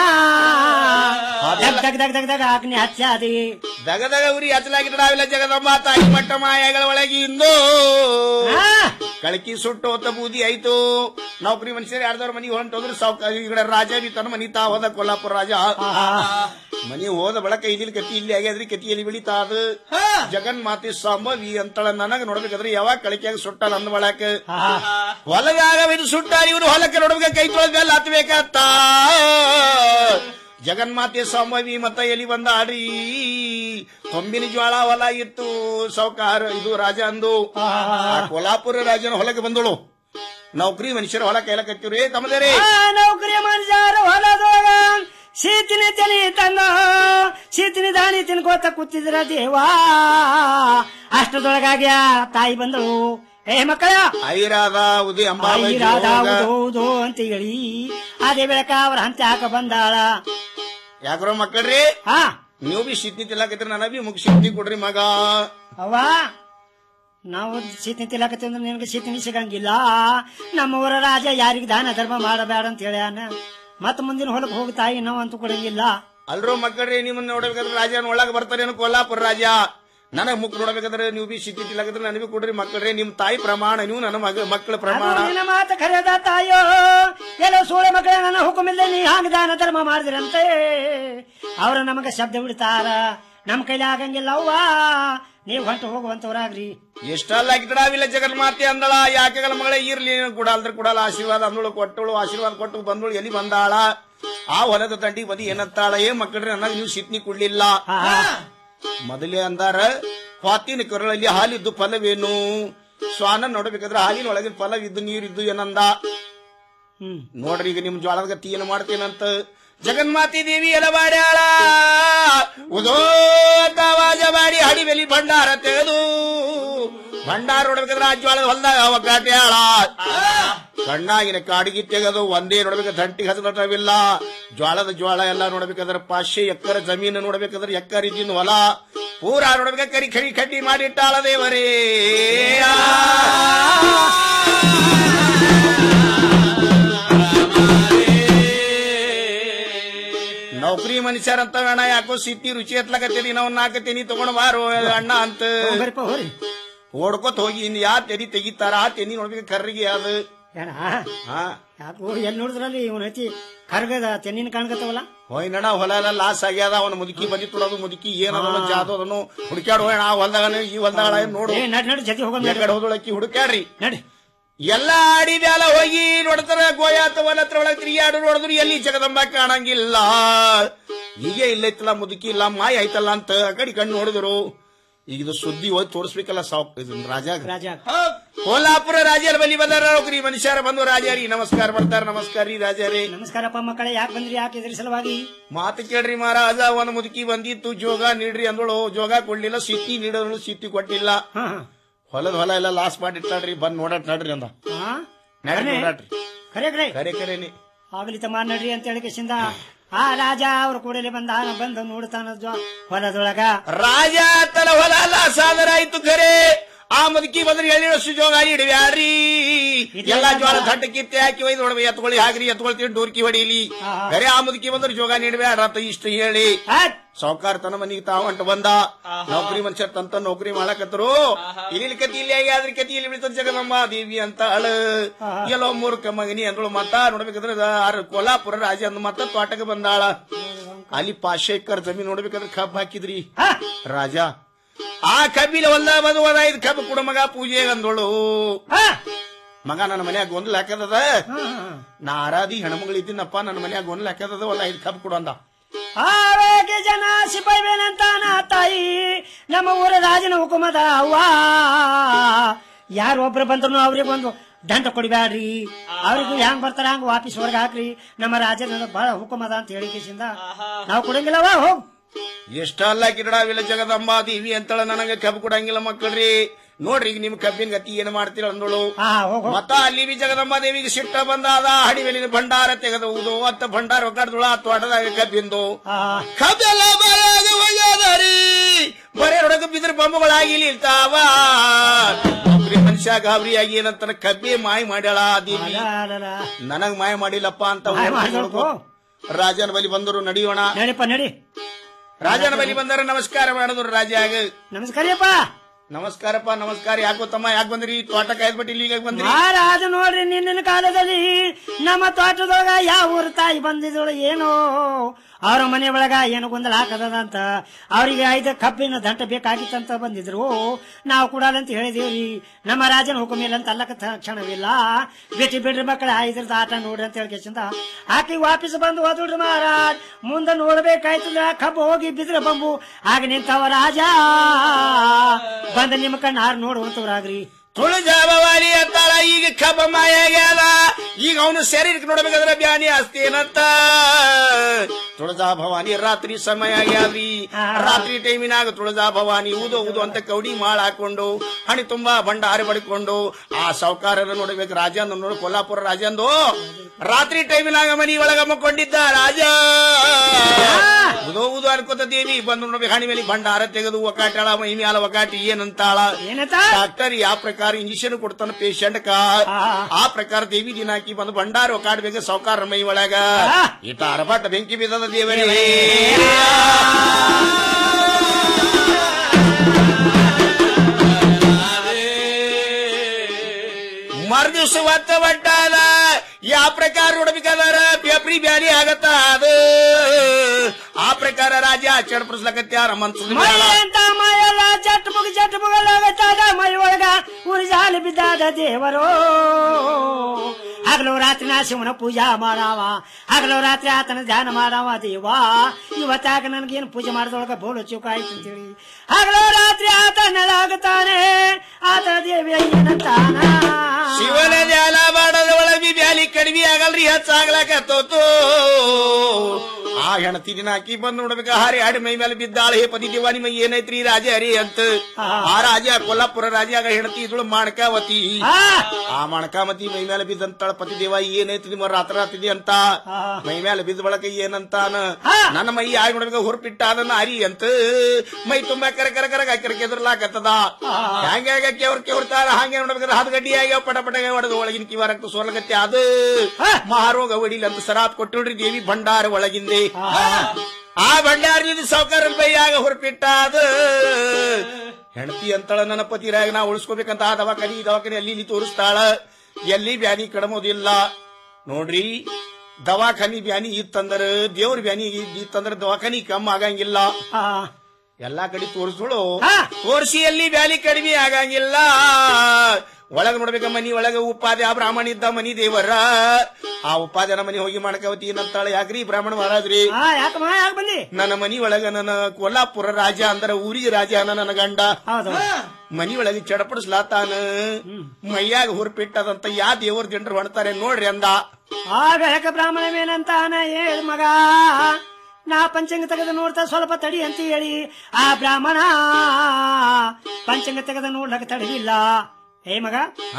ದಗ್ ದಗ್ ದಗ್ ದಗ್ ದಗ್ ಹಾಕ್ನಿ ಹಚ್ಚಾದಿ ದಗ ದಗ ಉರಿ ಹಚ್ಚಲಾಗಿದ್ರೆ ನಾವಿಲ್ಲ ಜಗದಮ್ಮ ತಾಯಿ ಮಟ್ಟ ಮಾಯಗಳ ಒಳಗೆ ಇಂದು ಕಳಕಿ ಸುಟ್ಟು ಹೊತ್ತ ಬೂದಿ ಆಯ್ತು ನೌಕರಿ ಮನುಷ್ಯರು ಯಾರ್ದವ್ರ ಮನಿ ಹೊಂಟೋದ್ರು ಸಾವ್ಕ ಈ ಕಡೆ ರಾಜ ಬಿ ತನ್ನ ಮನಿ ತಾ ಹೋದ ಕೊಲ್ಲಾಪುರ ರಾಜ ಮನಿ ಹೋದ ಬಳಕ ಇದಿಲ್ ಕತಿ ಇಲ್ಲಿ ಆಗ್ಯಾದ್ರಿ ಕತಿಯಲ್ಲಿ ಬೆಳಿತಾ ಅದು ಜಗನ್ ಮಾತಿ ಸಂಭವಿ ಅಂತಳ ನನಗ ನೋಡ್ಬೇಕಾದ್ರೆ ಯಾವಾಗ ಕಳಿಕೆಯಾಗ ಸುಟ್ಟ ನನ್ನ ಬಳಕ ಹೊಲಗಾಗ ಇದು ಸುಟ್ಟಾರ ಇವ್ರು ಹೊಲಕ್ಕೆ ನೋಡ್ಬೇಕು ಕೈ ತೊಳೆದ ಮೇಲೆ ಹತ್ಬೇಕತ್ತ ಜಗನ್ಮಾತೆ ಸಂಭವಿ ಮತ್ತ ಎಲಿ ಬಂದ ಆಡ್ರಿ ಕೊಂಬಿನ ಜ್ವಾಳ ಹೊಲ ಇತ್ತು ಸೌಕಾರ ಇದು ರಾಜ ಅಂದು ಆ ಕೊಲ್ಲಾಪುರ ರಾಜನ ಹೊಲಕ್ಕೆ ಬಂದಳು ನೌಕರಿ ಮನುಷ್ಯರ ಹೊಲ ಕೈಲಕತ್ತಿವ್ರಿ ತಮ್ಮದೇರಿ ಆ ನೌಕರಿ ಮನುಷ್ಯರು ಹೊಲದೊಳಗ ಶೀತಿನಿ ತನಿ ತಂದ ಶೀತಿನಿ ದಾನಿ ತಿನ್ಕೋತ ಕೂತಿದ್ರ ದೇವಾ ಅಷ್ಟದೊಳಗಾಗಿ ಆ ತಾಯಿ ಬಂದಳು ಏ ಮಕ್ಕಳ ಐರಾದ ಉದಿ ಅಂಬಾಬೈ ಐರಾದ ಜೋಗ. ಹೌದು ಹೌದು ಅಂತ ಹೇಳಿ ಅದೇ ಬೆಳಕ ಅವ್ರ ಹಂತ ಹಾಕ ಬಂದಾಳ ಯಾಕ್ರೋ ಮಕ್ಕಳ್ರಿ ಹಾ ನೀವು ಬಿ ಶಿಟ್ನಿ ತಿಲ್ಲಕತ್ರಿ ನನಗ ಬಿ ಮುಗ್ ಶಿಟ್ನಿ ಕೊಡ್ರಿ ಮಗ ಅವ್ವ ನಾವು ಶೀತಿನಿ ತಿಲಕತ್ತಿ ಅಂದ್ರೆ ನಿನಗೆ ಶೀತಿನಿ ಸಿಗಂಗಿಲ್ಲ ನಮ್ಮ ಊರ ರಾಜ ಯಾರಿಗೆ ದಾನ ಧರ್ಮ ಮಾಡಬೇಡ ಅಂತ ಹೇಳ್ಯಾನ ಮತ್ತ ಮುಂದಿನ ಹೊಲಕ್ಕೆ ಹೋಗಿ ತಾಯಿ ನಾವು ಅಂತೂ ಕೊಡಂಗಿಲ್ಲ ಅಲ್ರೋ ಮಕ್ಕಳ್ರಿ ನಿಮ್ಮನ್ನ ನೋಡ್ಬೇಕಾದ್ರೆ ರಾಜನ ಒಳಗ ಬರ್ತಾರೇನು ಕೊಲ್ಲಾಪುರ ರಾಜ ನನಗ್ ಮುಕ್ ನೋಡ್ಬೇಕಾದ್ರೆ ನೀವು ಬಿ ಶಿಟ್ನಿ ತಿಲ್ಲಕತ್ರಿ ನನಗೆ ಕೊಡ್ರಿ ಮಕ್ಕಳ್ರಿ ನಿಮ್ ತಾಯಿ ಪ್ರಮಾಣ ನೀವು ನನ್ನ ಮಗ ಮಕ್ಕಳ ಪ್ರಮಾಣ ಅದು ನಿನ್ನ ಮಾತು ಕರೆದ ತಾಯೋ ಎಲ್ಲೋ ಸೋಳೆ ಮಕ್ಕಳ ನನ್ನ ಹುಕುಮಿಲ್ಲದೆ ನೀ ಹಾಗೆ ದಾನ ಧರ್ಮ ಮಾಡಿದ್ರಂತೆ ಅವ್ರ ನಮಗೆ ಶಬ್ದ ಬಿಡ್ತಾರ ನಮ್ ಕೈಲಿ ಆಗಂಗಿಲ್ಲ ಅವ್ವ ನೀವು ಹೊಂಟು ಹೋಗುವಂತವ್ರಾಗ್ರಿ ಎಷ್ಟಲ್ಲ ಗಿಡವಿಲ್ಲ ಜಗನ್ಮಾತೆ ಅಂದಳ ಯಾಕೆಗಳ ಮಗಳೇ ಇರ್ಲಿ ಗುಡಾಲ್ದ್ರ ಗುಡಾಲ ಆಶೀರ್ವಾದ ಅಂದಳು ಕೊಟ್ಟಳು ಆಶೀರ್ವಾದ ಕೊಟ್ಟು ಬಂದಳು ಎಲ್ಲಿ ಬಂದಾಳ ಆ ಹೊಲದ ದಂಡಿ ಬದಿ ಏನತ್ತಾಳ ಏ ಮಕ್ಕಳ್ರಿ ನನಗ ನೀವು ಸಿಟ್ನಿ ಕೊಡ್ಲಿಲ್ಲ ಮೊದಲೇ ಅಂದಾರ ಸ್ವಾತಿನ ಕರುಳಲ್ಲಿ ಹಾಲಿದ್ದು ಫಲವೇನು ಶ್ವಾನ ನೋಡ್ಬೇಕಾದ್ರೆ ಹಾಲಿನ ಒಳಗಿನ ಫಲವಿದ್ದು ನೀರಿದ್ದು ಏನಂದ ನೋಡ್ರಿ ಈಗ ನಿಮ್ ಜ್ವಾಳದ ಗತಿ ಏನು ಮಾಡ್ತೇನಂತ ಜಗನ್ಮಾತಿ ದೇವಿ ಎಲ್ಲ ಮಾಡ್ಯಾಳ ಉದೋ ಅಂತ ಆವಾಜ ಮಾಡಿ ಹಡಿಬೆಲಿ ಭಂಡಾರ ತೆಗೆದು ಭಂಡಾರ ನೋಡ್ಬೇಕಾದ್ರೆ ಆ ಜ್ವಾಳದ ಹೊಲ್ದಾಗ ಅವ ಕಾಟ್ಯಾಳ ಕಣ್ಣಾಗಿನ ಕಾಡಿಗೆ ತೆಗೆದು ಒಂದೇ ನೋಡ್ಬೇಕು ದಂಟಿಗೆ ಹತ್ತವಿಲ್ಲ ಜ್ವಾಳದ ಜ್ವಾಳ ಎಲ್ಲ ನೋಡ್ಬೇಕಾದ್ರೆ ಪಾಶೆ ಎಕ್ಕರ ಜಮೀನು ನೋಡ್ಬೇಕಾದ್ರೆ ಎಕ್ಕರ್ ಇದ್ದಿನ ಹೊಲ ಪೂರಾ ನೋಡ್ಬೇಕ ಕರಿ ಕರಿ ಕಡ್ಡಿ ಮಾಡಿಟ್ಟಾಳ ದೇವರೇ ನೌಕರಿ ಮನುಷ್ಯರಂತ ಬೇಡ ಯಾಕೋ ಸಿಟ್ಟಿ ರುಚಿ ಎತ್ಲಕತ್ತೀನಿ ನಾವು ನಾಲ್ಕತ್ತೀನಿ ತಗೊಂಡ್ ಬಾರೋ ಅಣ್ಣ ಅಂತ ಓಡ್ಕೊತ್ ಹೋಗಿ ಇನ್ ಯಾ ತೆರಿ ತೆಗಿತಾರ ಆ ತೆನಿ ನೋಡ್ಬೇಕು ಕರ್ರಿಗೆ ಅದು ಏನ ಹಾ ಯಾಕೋ ಎಲ್ಲಿ ನೋಡಿದ್ರಲ್ಲಿ ಇವನ್ ಐತಿ ಕರ್ಗದ ತೆನ್ನಿನ ಕಾಣ್ಕತ್ತವಲ್ಲ ಹೋಯ್ ನಡ ಹೊಲ ಎಲ್ಲ ಲಾಸ್ ಆಗ್ಯಾದ ಅವನ ಮುದುಕಿ ಬಂದಿ ತುಡೋದು ಮುದುಕಿ ಏನದ ಜಾದು ಅದನ್ನು ಹುಡುಕ್ಯಾಡ್ ಹೋಯ್ ಆ ಹೊಲ್ದಾಗ ಈ ಹೊಲ್ದಾಗ ನೋಡು ಏ, ನಡ್ ನಡ್ ಜೊತೆ ಹೋಗೋಣ ಕಡೆ ಹೋದೊಳಕ್ಕಿ ಹುಡುಕ್ಯಾಡ್ರಿ ನಡಿ ಎಲ್ಲ ಆಡಿ ಮ್ಯಾಲ ಹೋಗಿ ನೋಡ್ತಾರ ಗೋಯಾತ ಹೊಲ ಹತ್ರ ಒಳಗ್ ತಿರುಗಾಡು ನೋಡಿದ್ರು ಎಲ್ಲಿ ಜಗದಂಬ ಕಾಣಂಗಿಲ್ಲ ಈಗ ಇಲ್ಲೈತಲ್ಲ ಮುದುಕಿ ಇಲ್ಲ ಮಾಯ ಆಯ್ತಲ್ಲ ಅಂತ ಆ ಕಡೆ ಕಣ್ಣು ನೋಡಿದ್ರು ಈಗ ಇದು ಸುದ್ದಿ ಹೋಗಿ ತೋರಿಸ್ಬೇಕಲ್ಲ ಸಾವ್ ಇದು ರಾಜ ರಾಜ ಕೋಲ್ಹಾಪುರ ರಾಜರ ಬಲಿ ಬಂದಾರ ನೌಕರಿ ಮನುಷ್ಯರ ಬಂದು ರಾಜಾರಿ ನಮಸ್ಕಾರ ಮಾಡ್ತಾರ ನಮಸ್ಕಾರ ರೀ ರಾಜಾರಿ ನಮಸ್ಕಾರಪ್ಪ ಮಕ್ಕಳೇ ಯಾಕೆ ಬಂದ್ರಿ ಯಾಕೆ ಇದ್ರ ಸಲುವಾಗಿ ಮಾತು ಕೇಳ್ರಿ ಮಹಾರಾಜ ಒಂದ್ ಮುದುಕಿ ಬಂದಿತ್ತು ಜೋಗ ನೀಡ್ರಿ ಅಂದಳು ಜೋಗ ಕೊಡ್ಲಿಲ್ಲ ಸಿಟ್ಟಿ ನೀಡೋಳು ಸಿಟ್ಟಿ ಕೊಟ್ಟಿಲ್ಲ ಹೊಲದ ಹೊಲ ಎಲ್ಲ ಲಾಸ್ ಮಾಡಿಟ್ಟಾಡ್ರಿ ಬಂದ್ ನೋಡಟ್ ನಡ್ರಿ ಅಂದ ಹಾ ನಡ್ರಿ ಕರೆ? ನೋಡಾಟ್ರಿ ಕರೆ ಕರೆ ಕರೆ ಕರೆನಿ ಆಗ್ಲಿ ತಮ್ಮ ನಡ್ರಿ ಅಂತ ಹೇಳಿ ಕಿಸಿಂದ ಆ ರಾಜ ಅವ್ರ ಕೂಡಲೇ ಬಂದ ಬಂದು ನೋಡ್ತಾನ ಜ್ವ- ಹೊಲದೊಳಗ ರಾಜ ತಲ ಹೊಲ ಅಲ್ಲ ಸಾದರ ಆಯ್ತು ಖರೆ ಆ ಮುದುಕಿ ಬಂದ್ರೆ ಎಳ್ಳಿರೋ ಸುಜೋಗ ಇಡವ್ಯಾಡ್ರಿ ಎಲ್ಲಾ ಜೋಳ ದಡ್ಡ ಕಿತ್ತೆ ಹಾಕಿ ಒಯ್ದು ನೋಡ್ಬಿ ಎತ್ಕೊಳ್ಳಿ ಹಾಕ್ರಿ ಎತ್ಕೊಳ್ತೀನಿ ಡೋರ್ಕಿ ಹೊಡೀಲಿ ಖರೆ ಆ ಮುದುಕಿ ಬಂದ್ರೆ ಜೋಗ ನೀಡ್ಬ್ಯಾಡ್ರ ಅಂತ ಇಷ್ಟ ಹೇಳಿ ಸಾವುಕಾರ ತನ್ನ ಮನಿಗೆ ತಾವ ಹೊಂಟ ಬಂದ ನೌಕರಿ ಮನುಷ್ಯರ್ ತಂತ ನೌಕರಿ ಮಾಡಕತ್ತರು ಇಲ್ಲಿ ಕತಿ ಇಲ್ಲಿ ಆಗಿ ಅದ್ರ ಕತಿ ಇಲ್ಲಿ ಬಿಡ್ತದ ಜಗದಮ್ಮ ದೇವಿ ಅಂತ ಅಳ ಎಲ್ಲೋ ಮೂರ್ಖ ಮಗನಿ ಅಂದಳು ಮತ್ತ ನೋಡ್ಬೇಕಂದ್ರೆ ಆರ್ ಕೋಲ್ಹಾಪುರ ರಾಜ ಅಂದ್ ಮತ್ತ ತೋಟಕ್ಕೆ ಬಂದಾಳ ಅಲ್ಲಿ ಪಾಶೆ ಎಕರ್ ಜಮೀನ್ ನೋಡ್ಬೇಕಂದ್ರೆ ಕಬ್ಬ್ ಹಾಕಿದ್ರಿ ರಾಜ ಆ ಕಬ್ಬಿಲ ಒಂದ ಬಂದು ಒಂದ ಐದು ಕಬ್ಬು ಕೊಡ ಮಗ ಪೂಜೆ ಅಂದೋಳು ಮಗ ನನ್ನ ಮನ್ಯಾಗ ಗೊಂದಲ ಹಾಕದದ ನಾ ಆರಾದಿ ಹೆಣ್ಮಗಳು ಇದ್ದೀನಪ್ಪ ನನ್ನ ಮನ್ಯಾಗ ಗೊಂದಲ ಹಾಕದದ ಒಂದ್ ಐದು ಕಬ್ಬು ಕೊಡು ಅಂದ ಆವೇಗೆ ಜನ ಸಿಪಾಯಿಬೇನಂತಾನ ತಾಯಿ ನಮ್ಮ ಊರ ರಾಜನ ಹುಕುಮದ ಅವ್ವ ಯಾರು ಒಬ್ರು ಬಂದ್ರು ಅವ್ರಿಗೆ ಒಂದು ದಂಡ ಕೊಡಿಬ್ಯಾಡ್ರಿ ಅವ್ರಿಗೂ ಹೆಂಗ್ ಬರ್ತಾರ ಹಂಗ ವಾಪಸ್ ಹೊರಗೆ ಹಾಕ್ರಿ ನಮ್ಮ ರಾಜನ ಬಹಳ ಹುಕುಮದ ಅಂತ ಹೇಳಿ ಕೇಸಿಂದ ನಾವು ಕೊಡಂಗಿಲ್ಲವ ಹೋಗ್ ಎಷ್ಟಲ್ಲ ಕಿರಡಾವಿಲ್ಲ ಜಗದಂಬ ದೇವಿ ಅಂತಳ ನನಗ ಕಬ್ಬು ಕೊಡಂಗಿಲ್ಲ ಮಕ್ಕಳ್ರಿ ನೋಡ್ರಿ ಈಗ ನಿಮ್ ಕಬ್ಬಿನ ಗತಿ ಏನ್ ಮಾಡ್ತೀರ ಅಂದಳು ಮತ್ತ ಅಲ್ಲಿ ಬಿ ಜಗದಂಬ ದೇವಿಗೆ ಸಿಟ್ಟ ಬಂದಾದ ಹಡಿವೆಲಿನ ಭಂಡಾರ ತೆಗೆದುವುದು ಅತ್ತ ಭಂಡಾರ ಒಗ್ಗಾಡ್ದಳು ಆ ತೋಟದಾಗ ಕಬ್ಬಿಂದು ಕಬ್ಬೆಲ್ಲ ಬಾಯಾಗ ಒಯ್ಯಾದರಿ ಬರೇ ಹೊಡಕ ಬಿದ್ರ ಬೊಂಬಗಳಾಗಿ ನಿಲ್ತಾವ ಒಬ್ರಿ ಮನುಷ್ಯ ಗಾಬರಿಯಾಗಿ ಏನಂತಾನ ಕಬ್ಬಿ ಮಾಯ ಮಾಡ್ಯಾಳ ಆ ದೇವಿ ನನಗ್ ಮಾಯ ಮಾಡಿಲ್ಲಪ್ಪ ಅಂತ ಮಾಯ ಮಾಡ್ಬೇಕು. ರಾಜನ ಬಲಿ ಬಂದರು ನಡೆಯೋಣ ನಡಿಪ್ಪ ನಡಿ ರಾಜನ ಬಲಿ ಬಂದರೆ ನಮಸ್ಕಾರ ಮಾಡಿದ್ರು ರಾಜಾಗ ನಮಸ್ಕಾರಪ್ಪ ನಮಸ್ಕಾರಪ್ಪ ನಮಸ್ಕಾರ ಯಾಕೋ ತಮ್ಮ ಯಾಕೆ ಬಂದ್ರಿ ತೋಟ ಕಾಯ್ದ್ಬಿಟ್ಟು ಇಲ್ಲಿಗೆ ಬಂದ್ರಿ ಮಹಾರಾಜ ನೋಡ್ರಿ ನಿನ್ನಿನ ಕಾಲದಲ್ಲಿ ನಮ್ಮ ತೋಟದೊಳಗ ಯಾವ ಊರ ತಾಯಿ ಬಂದಿದ್ದಳು ಏನೋ ಅವ್ರ ಮನೆ ಒಳಗ ಏನು ಗೊಂದಲ ಹಾಕದಂತ ಅವರಿಗೆ ಐದು ಕಬ್ಬಿನ ದಂಟ ಬೇಕಾಗಿತ್ತಂತ ಬಂದಿದ್ರು ನಾವು ಕೊಡಲ್ಲ ಹೇಳಿದೇವ್ರಿ ನಮ್ಮ ರಾಜನ ಹುಕುಮ ಇಲ್ಲ ಅಂತ ಅಲ್ಲಕ ಕ್ಷಣವಿಲ್ಲ ಬಿಟ್ಟು ಬಿಡ್ರಿ ಮಕ್ಕಳ ಐದ್ರದ ಆಟ ನೋಡ್ರಿ ಅಂತ ಹೇಳ್ಕೇಸಿಂದ ಆಕಿ ವಾಪಸ್ ಬಂದು ಹೋದ್ರಿ ಮಹಾರಾಜ್ ಮುಂದೆ ನೋಡ್ಬೇಕಾಯ್ತಂದ್ರ ಕಬ್ಬು ಹೋಗಿ ಬಿದ್ರ ಬಂಬು ಆಗ ನಿಂತವ ರಾಜ ಬಂದ ನಿಮ್ಮ ಕಣ್ಣು ಆರು ನೋಡುವಂತವ್ರಾಗ್ರಿ ತುಳಜಾಭವಾನಿ ಅಂತಾಳ ಈಗ ಕಬ್ಬ ಮಾಯ ಆಗ್ಯಾದ ಈಗ ಅವನು ಶರೀರಕ್ಕೆ ನೋಡ್ಬೇಕಾದ್ರೆ ಬ್ಯಾನಿ ಆಸ್ತಿ ಏನಂತ ತುಳಜಾ ಭವಾನಿ ರಾತ್ರಿ ಸಮಯ ಆಗ್ಯಾದ್ರಿ ರಾತ್ರಿ ಟೈಮಿನಾಗ ತುಳಜಾ ಭವಾನಿ ಊದು ಊದು ಅಂತ ಕೌಡಿ ಮಾಳ ಹಾಕೊಂಡು ಹಣಿ ತುಂಬಾ ಭಂಡಾರ ಬಡ್ಕೊಂಡು ಆ ಸಾವುಕಾರರ ನೋಡ್ಬೇಕು ರಾಜಂದು ನೋಡು ಕೊಲ್ಲಾಪುರ ರಾಜಂದು ರಾತ್ರಿ ಟೈಮಿನಾಗ ಮನಿ ಒಳಗ ಮಕ್ಕೊಂಡಿದ್ದ ರಾಜ ಉದೋ ಉದೋ ಅನ್ಕೋತ ದೇವಿ ಬಂದು ನೋಡ್ಬೇಕು ಹಣಿ ಮೇಲೆ ಭಂಡಾರ ತೆಗೆದು ಒಕಾಟಾಳ ಮೈ ಮ್ಯಾಲ ಒಕಾಟಿ ಏನಂತಾಳ ಡಾಕ್ಟರ್ ಯಾವ ಪ್ರಕಾರ ಇಂಜೆಕ್ಷನ್ ಕೊಡ್ತಾನ ಪೇಷಂಟ್ ಕಾ ಆ ಪ್ರಕಾರ ದೇವಿ ದಿನಾಕಿ ಬಂದು ಭಂಡಾರ ಒಕಾಡ್ಬೇಕು ಸಾವುಕಾರ ಮೈ ಒಳಗ ಇಟ್ಟ ಅರಬಾಟ ಬೆಂಕಿ ಬಿದ್ದದ ದೇವರೇ ಮರುದಿವ್ಸ ಒತ್ತ ಒಟ್ಟಾದ ಯಾವ ಪ್ರಕಾರ ನೋಡ್ಬೇಕಾದಾರ ಪೇಪ್ರಿ ಬ್ಯಾನಿ ಆಗತ್ತ ಅದು ಆ ಪ್ರಕಾರ ರಾಜ ಚಡಪಡಿಸ್ಲಕತ್ಯಾರ ಮನ್ಸದ ಮೈ ಅಂತ ಮೈಯಲ್ಲ ಚಟ್ ಮುಗಿ ಚಟ್ ಮುಗಲಾಗತ್ತಾದ ಮೈ ಒಳಗ ಉರಿಜಾಲಿ ಬಿದ್ದಾದ ದೇವರು ಹಗಲು ರಾತ್ರಿ ನಾ ಶಿವನ ಪೂಜಾ ಮಾಡಾವ ಹಗಲು ರಾತ್ರಿ ಆತನ ಧ್ಯಾನ ಮಾಡಾವ ದೇವ ಇವತ್ತಾಗ ನನ್ಗೇನು ಪೂಜೆ ಮಾಡಿದೊಳಗ ಬೋಳು ಚೂಕ ಆಯ್ತು ಅಂತೇಳಿ ಹಗಲು ರಾತ್ರಿ ಆತ ನೆಲಾಗುತ್ತಾನೆ ಆತ ದೇವಿ ಏನಂತಾನ ಶಿವನ ಧ್ಯಾನ ಮಾಡದ ಒಳಗಿ ಬ್ಯಾಲಿ ಕಡಿಮೆ ಆಗಲ್ರಿ ಹೆಚ್ಚಾಗ್ಲಾಕತ್ತೋತು ಆ ಹೆಣತಿ ದಿನ ಅಕ್ಕಿ ಬಂದ್ ನೋಡ್ಬೇಕ ಹಾರಿ ಹಾಡಿ ಮೈ ಮೇಲೆ ಬಿದ್ದಾಳ ಹೇ ಪತಿ ದೇವ ನಿಮ್ಮ ಏನೈತ್ರಿ ರಾಜ ಹರಿ ಅಂತ ಆ ರಾಜ ಕೊಲ್ಲಾಪುರ ರಾಜಾಗ ಹೆಣತಿ ಇದ್ಳು ಮಾಣಕಾವತಿ ಆ ಮಾಣಕಾವತಿ ಮೈ ಮೇಲೆ ಬಿದ್ದಂತಾಳ ಪತಿ ದೇವ ಏನೈತಿ ನಿಮ್ಮ ರಾತ್ರ ರಾತ್ರಿ ಅಂತ ಮೈ ಮೇಲೆ ಬಿದ್ದ ಬಳಕ ಏನಂತಾನ ನನ್ನ ಮೈ ಆಗಿ ನೋಡ್ಬೇಕ ಹುರ್ಪಿಟ್ಟ ಅದನ್ನ ಹರಿ ಅಂತ ಮೈ ತುಂಬಾ ಕರ ಕರ ಕರ ಕರ ಕೆದರ್ಲಾಕತ್ತದ ಹ್ಯಾಂಗ ಕೆವ್ರ ಕೆವ್ರತಾರ ಹಂಗೆ ನೋಡ್ಬೇಕಾದ್ರೆ ಹದ್ ಗಡ್ಡಿ ಆಗ್ಯಾವ ಪಟ ಪಟ ಹೊಡೆದು ಒಳಗಿನ ಕಿವ ರಕ್ತ ಸೋರ್ಲಕತ್ತೆ ಅದು ಮಹಾರೋಗ ಹೊಡಿಲ್ಲ ಅಂತ ಸರಾಪ್ ಕೊಟ್ಟುಳ್ರಿ ದೇವಿ ಭಂಡಾರ ಒಳಗಿಂದೆ ಆ ಭಂಡಾರದಿಂದ ಸಾವುಕಾರ ಬೈಯಾಗ ಹೊರಪಿಟ್ಟ ಅದು ಹೆಂಡತಿ ಅಂತಳ ನನ್ನ ಪತಿರಾಗ ನಾ ಉಳಿಸ್ಕೋಬೇಕಂತ ಆ ದವಾಖಾನಿ ಈ ದವಾಖಾನಿ ಅಲ್ಲಿ ಇಲ್ಲಿ ತೋರಿಸ್ತಾಳ ಎಲ್ಲಿ ಬ್ಯಾನಿ ಕಡಮೋದಿಲ್ಲ ನೋಡ್ರಿ ದವಾಖಾನಿ ಬ್ಯಾನಿ ಇತ್ತಂದ್ರ ದೇವ್ರ ಬ್ಯಾನಿ ಇತ್ತಂದ್ರ ದವಾಖಾನಿ ಕಮ್ಮಿ ಆಗಂಗಿಲ್ಲ ಎಲ್ಲಾ ಕಡೆ ತೋರಿಸ್ದಳು ತೋರಿಸಿ ಎಲ್ಲಿ ಬ್ಯಾಲಿ ಕಡಿಮೆ ಆಗಂಗಿಲ್ಲ ಒಳಗ ನೋಡ್ಬೇಕ ಮನಿ ಒಳಗ ಉಪಾದೆ ಆ ಬ್ರಾಹ್ಮಣ ಇದ್ದ ಮನಿ ದೇವರ ಆ ಉಪಾದನ ಮನಿ ಹೋಗಿ ಮಾಡ್ಕವತಿ ಏನಂತಾಳೆ ಯಾಕ್ರಿ ಬ್ರಾಹ್ಮಣ ಮಹಾರಾಜ್ರಿ ಯಾಕಮ್ಮ ಯಾಕೆ ಬಂದಿ ನನ್ನ ಮನಿ ಒಳಗ ನನ್ನ ಕೊಲ್ಲಾಪುರ ರಾಜ ಅಂದ್ರ ಊರಿಗೆ ರಾಜ ಅನ್ನ ನನ್ನ ಗಂಡ ಮನಿ ಒಳಗೆ ಚಡಪಡಿಸ್ಲಾತಾನ ಮೈಯಾಗ ಹುರ್ಪಿಟ್ಟದಂತ ಯಾ ದೇವ್ರ ಜನರು ಹೊಣ್ತಾರೆ ನೋಡ್ರಿ ಅಂದ ಆಗ ಯಾಕ ಬ್ರಾಹ್ಮಣವೇನಂತಾನ ಹೇಳ್ ಮಗ ನಾ ಪಂಚಂಗ ತೆಗೆದು ನೋಡ್ತಾ ಸ್ವಲ್ಪ ತಡಿ ಅಂತ ಹೇಳಿ ಆ ಬ್ರಾಹ್ಮಣ ಪಂಚಂಗ ತೆಗೆದು ನೋಡ್ಲಕ್ಕ ತಡವಿಲ್ಲ ಏ ಮಗ ಹಾ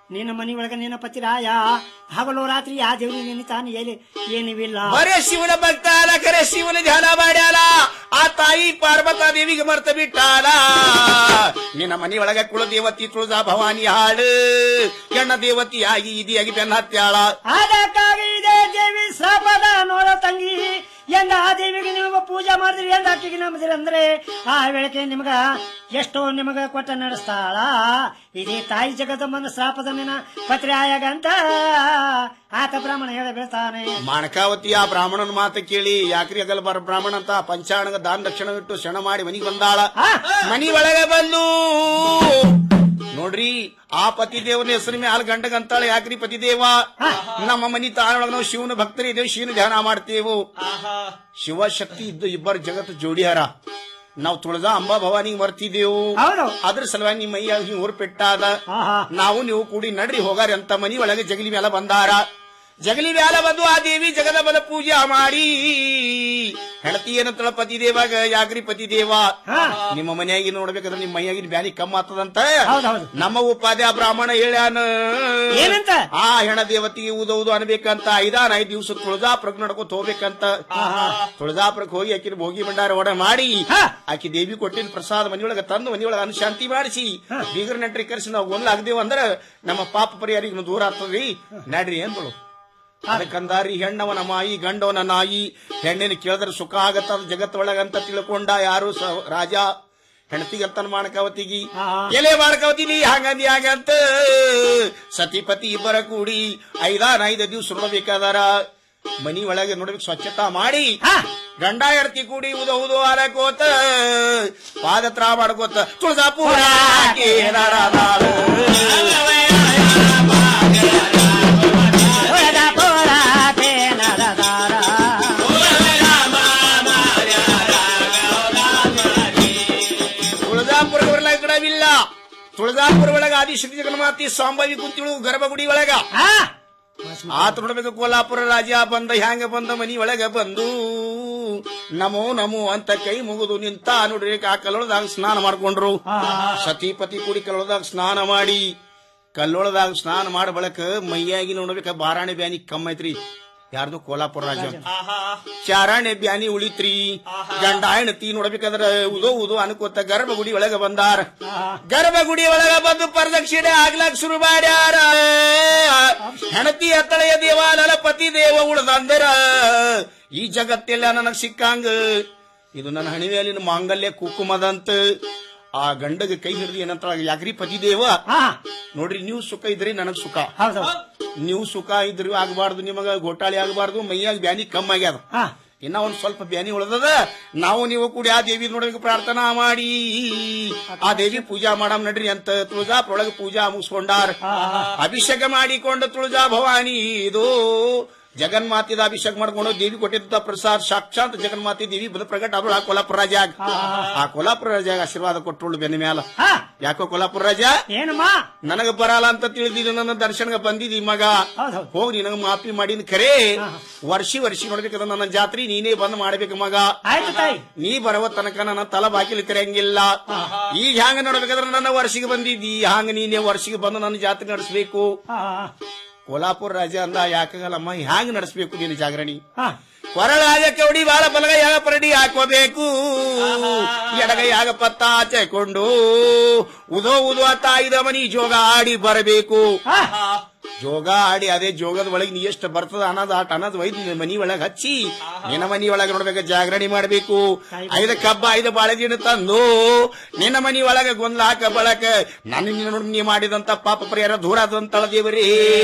ನಿನ್ನ ಮನಿ ಒಳಗ ನಿನ್ನ ಪತಿರಾಯ ಹಗಲು ರಾತ್ರಿ ಆ ದೇವ್ರಿ ನೆನಿತಾನೆ ಎಲ್ಲಿ ಏನಿವಿಲ್ಲ ಬರೇ ಶಿವನ ಭಕ್ತಾಲ ಖರೆ ಶಿವನ ಧ್ಯಾನ ಮಾಡ್ಯಾಲ ಆ ತಾಯಿ ಪಾರ್ವತ ದೇವಿಗೆ ಮರ್ತ ಬಿಟ್ಟಾಲ ನಿನ್ನ ಮನಿ ಒಳಗ ಕುಲ ದೇವತಿ ತುಳಜಾ ಭವಾನಿ ಹಾಳು ಎಣ್ಣ ದೇವತಿಯಾಗಿ ಇದಿಯಾಗಿ ಬೆನ್ನ ಹತ್ಯಾಳ ಅದಕ್ಕಾಗಿ ಇದೇ ದೇವಿ ಶಾಪದ ನೋಡ ತಂಗಿ ಎಂದ ಆ ದೇವಿಗೆ ನೀವು ಪೂಜೆ ಮಾಡಿದ್ರಿ ಎಂದ ಆಕೆಗೆ ನಂಬಿದ್ರಿ ಅಂದ್ರೆ ಆ ವೇಳೆಗೆ ನಿಮಗ ಎಷ್ಟೋ ನಿಮಗ ಕೊಟ್ಟ ನಡೆಸ್ತಾಳ ಇದೇ ತಾಯಿ ಜಗದಮ್ಮನ ಶಾಪದ ಮೇನ ಪತ್ರಿ ಆಯಾಗಂತ ಆತ ಬ್ರಾಹ್ಮಣ ಹೇಳ ಬೀಳ್ತಾನೆ ಮಾಣಕಾವತಿ ಆ ಬ್ರಾಹ್ಮಣನ ಮಾತು ಕೇಳಿ ಯಾಕ್ರಿ ಆಗಲ್ ಬರ ಬ್ರಾಹ್ಮಣ ಅಂತ ಪಂಚಾಣಗ ದಾನ ದಕ್ಷಿಣ ಇಟ್ಟು ಶಣ ಮಾಡಿ ಮನಿಗೆ ಬಂದಾಳ ಮನಿ ಒಳಗೆ ಬಂದು ನೋಡ್ರಿ ಆ ಪತಿ ದೇವನ ಹೆಸರು ಮ್ಯಾಲ ಗಂಡಗ ಅಂತಾಳೆ ಯಾಕ್ರಿ ಪತಿ ದೇವ ನಮ್ಮ ಮನಿ ತಾಳೊಳಗ ನಾವು ಶಿವನ ಭಕ್ತರಿ ಇದ್ದೇವೆ ಶಿವನ ಧ್ಯಾನ ಮಾಡ್ತೇವು ಶಿವಶಕ್ತಿ ಇದ್ದು ಇಬ್ಬರು ಜಗತ್ತು ಜೋಡಿಯಾರ ನಾವು ತುಳಜಾ ಅಂಬಾ ಭವಾನಿಗೆ ಬರ್ತಿದ್ದೇವು ಅದ್ರ ಸಲುವಾಗಿ ನಿಮ್ಮ ಮೈಯಾಗ ಹಿಂಗ್ ಹೊರಪೆಟ್ಟಾದ ನಾವು ನೀವು ಕೂಡಿ ನಡ್ರಿ ಹೋಗಾರಿ ಅಂತ ಮನಿ ಒಳಗೆ ಜಗಲಿ ಮೇಲೆ ಬಂದಾರ ಜಗಲಿ ಮ್ಯಾಲ ಬಂದು ಆ ದೇವಿ ಜಗದಮ್ಮನ ಪೂಜೆ ಮಾಡಿ ಹೆಣತಿ ಏನಂತಳ ಪತಿ ದೇವಾಗ ಯಾಕ್ರಿ ಪತಿ ದೇವ ನಿಮ್ಮ ಮನೆಯಾಗಿ ನೋಡ್ಬೇಕಾದ್ರೆ ನಿಮ್ಮ ಮೈಯಾಗಿನ ಬ್ಯಾನಿ ಕಮ್ಮ ಆಗ್ತದಂತ ನಮ್ಮ ಉಪಾಧ್ಯ ಬ್ರಾಹ್ಮಣ ಹೇಳ್ಯಾನ ಏನಂತ? ಆ ಹೆಣ ದೇವತಿಗೆ ಊದೌದು ಅನ್ಬೇಕಂತ ಐದಾನ್ ಐದ್ ದಿವಸ ತುಳಜಾಪುರಕ್ ನಡ್ಕೊತ ಹೋಗ್ಬೇಕಂತ ತುಳಜಾಪುರಕ್ ಹೋಗಿ ಆಕಿನ ಭೋಗಿ ಭಂಡಾರ ಒಡ ಮಾಡಿ ಆಕಿ ದೇವಿ ಕೊಟ್ಟಿನ ಪ್ರಸಾದ ಮನಿಯೊಳಗ ತಂದು ಮನಿಯೊಳಗ ಅನುಶಾಂತಿ ಮಾಡಿಸಿ ಬೀಗರ ನೆಟ್ರಿ ಕರೆಸಿ ನಾವು ಒಂದ್ ಆಗ್ದೇವು ಅಂದ್ರ ನಮ್ಮ ಪಾಪ ಪರಿಹಾರ ದೂರ ಆಗ್ತದ್ರಿ ನಡ್ರಿ ಏನ್ಗಳು ಅದಕ್ಕಂದಾರಿ ಹೆಣ್ಣವನ ಮಾಯಿ ಗಂಡವನ ನಾಯಿ ಹೆಣ್ಣಿನ ಕೇಳಿದ್ರೆ ಸುಖ ಆಗತ್ತ ಜಗತ್ತೊಳಗಂತ ತಿಳ್ಕೊಂಡ ಯಾರು ಸ- ರಾಜ ಹೆಂಡತಿಗಂತನ ಮಾಣಕಾವತಿಗಿ ಎಲೆ ಮಾಣಕಾವತಿ ನೀ ಹಂಗಂದಿ ಹಾಗಂತ ಸತಿಪತಿ ಇಬ್ಬರ ಕೂಡಿ ಐದಾನ್ ಐದು ದಿವ್ಸ ನೋಡ್ಬೇಕಾದಾರ ಮನಿ ಒಳಗೆ ನೋಡ್ಬೇಕು ಸ್ವಚ್ಛತಾ ಮಾಡಿ ಗಂಡ ಹೆಂಡತಿ ಕೂಡಿ ಉದ ಉದು ಆರಕೋತ ಪಾದತ್ರ ಮಾಡ್ಕೋತ ತುಳಜಾಪುರ ತುಳಜಾಪುರ ಒಳಗ ಗಿಡವಿಲ್ಲ ತುಳಜಾಪುರ ಒಳಗ ಆದಿಶಕ್ತಿ ಜಗನ್ಮಾತಿ ಸಾಂಬಾವಿ ಕುಂತಿಳು ಗರ್ಭಗುಡಿ ಒಳಗ ಆತ ನೋಡ್ಬೇಕು ಕೋಲಾಪುರ ರಾಜ ಬಂದ ಹ್ಯಾಂಗ ಬಂದ ಮನಿ ಒಳಗ ಬಂದು ನಮೋ ನಮೋ ಅಂತ ಕೈ ಮುಗಿದು ನಿಂತ ನೋಡ್ರಿ ಆ ಕಲ್ಲೊಳದಾಗ ಸ್ನಾನ ಮಾಡ್ಕೊಂಡ್ರು ಸತಿಪತಿ ಕೂಡಿ ಕಲ್ಲೊಳದಾಗ ಸ್ನಾನ ಮಾಡಿ ಕಲ್ಲೊಳದಾಗ ಸ್ನಾನ ಮಾಡ ಬಳಕ ಮೈಯಾಗಿ ನೋಡ್ಬೇಕ ಬಾರಾಣೆ ಬ್ಯಾನಿ ಕಮ್ಮ ಐತ್ರಿ ಯಾರ್ದು ಕೋಲಾಪುರ ರಾಜ ಚಾರಾಣೆ ಬ್ಯಾನಿ ಉಳಿತ್ರಿ ಗಂಡ ಹೆಣತಿ ನೋಡ್ಬೇಕಾದ್ರ ಉದೋ ಉದೋ ಅನ್ಕೋತ ಗರ್ಭಗುಡಿ ಒಳಗ ಬಂದಾರ ಗರ್ಭಗುಡಿ ಒಳಗ ಬಂದು ಪ್ರದಕ್ಷಿಣೆ ಆಗ್ಲಾಕ್ ಶುರು ಮಾಡ್ಯಾರ ಹೆಣತಿ ಹತ್ತಳೆಯ ದೇವಾಲಯ ಪತಿ ದೇವ ಉಳ್ದಂದರ ಈ ಜಗತ್ತೆಲ್ಲ ನನಗ್ ಸಿಕ್ಕಂಗ ಇದು ನನ್ನ ಹಣಿವೆಯಲ್ಲಿನ ಮಾಂಗಲ್ಯ ಕುಕುಮದಂತ ಆ ಗಂಡಗ ಕೈ ಹಿಡಿದು ಏನಂತ ಯಾಕ್ರಿ ಪತಿ ದೇವ ನೋಡ್ರಿ ನೀವು ಸುಖ ಇದ್ರಿ ನನಗ್ ಸುಖ ನೀವು ಸುಖ ಇದ್ರಿ ಆಗಬಾರ್ದು ನಿಮಗ ಗೋಟಾಳಿ ಆಗಬಾರ್ದು ಮೈಯಾಗ ಬ್ಯಾನಿ ಕಮ್ಮಿ ಆಗ್ಯಾದ ಇನ್ನ ಒಂದ್ ಸ್ವಲ್ಪ ಬ್ಯಾನಿ ಉಳ್ದದ ನಾವು ನೀವು ಕೂಡಿ ಆ ದೇವಿ ನೋಡಬೇಕು ಪ್ರಾರ್ಥನಾ ಮಾಡಿ ಆ ದೇವಿ ಪೂಜಾ ಮಾಡಮ್ ನಡ್ರಿ ಅಂತ ತುಳಜಾಪುರೊಳಗೆ ಪೂಜಾ ಮುಗಿಸ್ಕೊಂಡಾರ ಅಭಿಷೇಕ ಮಾಡಿಕೊಂಡ ತುಳಜಾ ಭವಾನಿ ಇದು ಜಗನ್ಮಾತಿದ ಅಭಿಷೇಕ ಮಾಡ್ಕೊಂಡು ದೇವಿ ಕೊಟ್ಟಿದ್ದ ಪ್ರಸಾದ್ ಸಾಕ್ಷಾತ್ ಜಗನ್ಮಾತಿ ದೇವಿ ಬಂದು ಪ್ರಕಟ ಆದ್ರು ಆ ಕೊಲ್ಲಾಪುರ ರಾಜಾಗ ಆ ಕೊಲ್ಲಾಪುರ ರಾಜಾಗ ಆಶೀರ್ವಾದ ಕೊಟ್ಟರು ಬೆನ್ನ ಮ್ಯಾಲ ಯಾಕೋ ಕೊಲ್ಲಾಪುರ ರಾಜ ಏನಮ್ಮ ನನಗ ಬರಲ್ಲ ಅಂತ ತಿಳಿದಿದ್ದು ನನ್ನ ದರ್ಶನಗ ಬಂದಿದಿ ಮಗ ಹೋಗಿ ನಿನಗ ಮಾಫಿ ಮಾಡಿನ ಖರೆ ವರ್ಷಿ ವರ್ಷಿ ನೋಡ್ಬೇಕಂದ್ರ ನನ್ನ ಜಾತ್ರೆ ನೀನೇ ಬಂದ್ ಮಾಡ್ಬೇಕು ಮಗ ನೀ ಬರವ ತನಕ ನನ್ನ ತಲ ಬಾಕಿಲಿ ಕರೆಯಂಗಿಲ್ಲ ಈಗ ಹ್ಯಾಂಗ ನೋಡ್ಬೇಕಾದ್ರೆ ನನ್ನ ವರ್ಷಿಗೆ ಬಂದಿದ್ದಿ ಹಂಗ ನೀನೇ ವರ್ಷಿಗೆ ಬಂದು ನನ್ನ ಜಾತ್ರೆ ನಡೆಸಬೇಕು ಕೋಲಾಪುರ ರಾಜ ಅಂದ ಯಾಕಾಗಲ್ಲಮ್ಮ ಹ್ಯಾಂಗ ನಡೆಸಬೇಕು ನೀನು ಜಾಗರಣಿ ಕೊರಳಾಗ ಕೌಡಿ ಬಾಳ ಬಲಗೈಯಾಗ ಪರಡಿ ಹಾಕೋಬೇಕು ಎಡಗೈಯಾಗ ಪತ್ತ ಆಚೆಕೊಂಡು ಉದೋ ಉದೋ ತಾಯಿದ ಮನಿ ಜೋಗ ಆಡಿ ಬರಬೇಕು ಜೋಗ ಆಡಿ ಅದೇ ಜೋಗದ ಒಳಗೆ ನೀ ಎಷ್ಟು ಬರ್ತದ ಅನ್ನೋದು ಆಟ ಅನ್ನೋದು ಒಯ್ದು ನಿನ್ನ ಮನಿ ಒಳಗೆ ಹಚ್ಚಿ ನಿನ್ನ ಮನಿ ಒಳಗೆ ನೋಡ್ಬೇಕು ಜಾಗರಣಿ ಮಾಡ್ಬೇಕು ಐದ ಕಬ್ಬ ಐದು ಬಾಳೆದಿನ ತಂದು ನಿನ್ನ ಮನಿ ಒಳಗೆ ಗೊಂದಲ ಹಾಕ ಬಳಕ ನನ್ನ ನಿನ್ನ ನೋಡಿ ನೀ ಮಾಡಿದಂತ ಪಾಪ ಪರಿಹಾರ ದೂರ ಆದಂತಳ ದೇವರೇ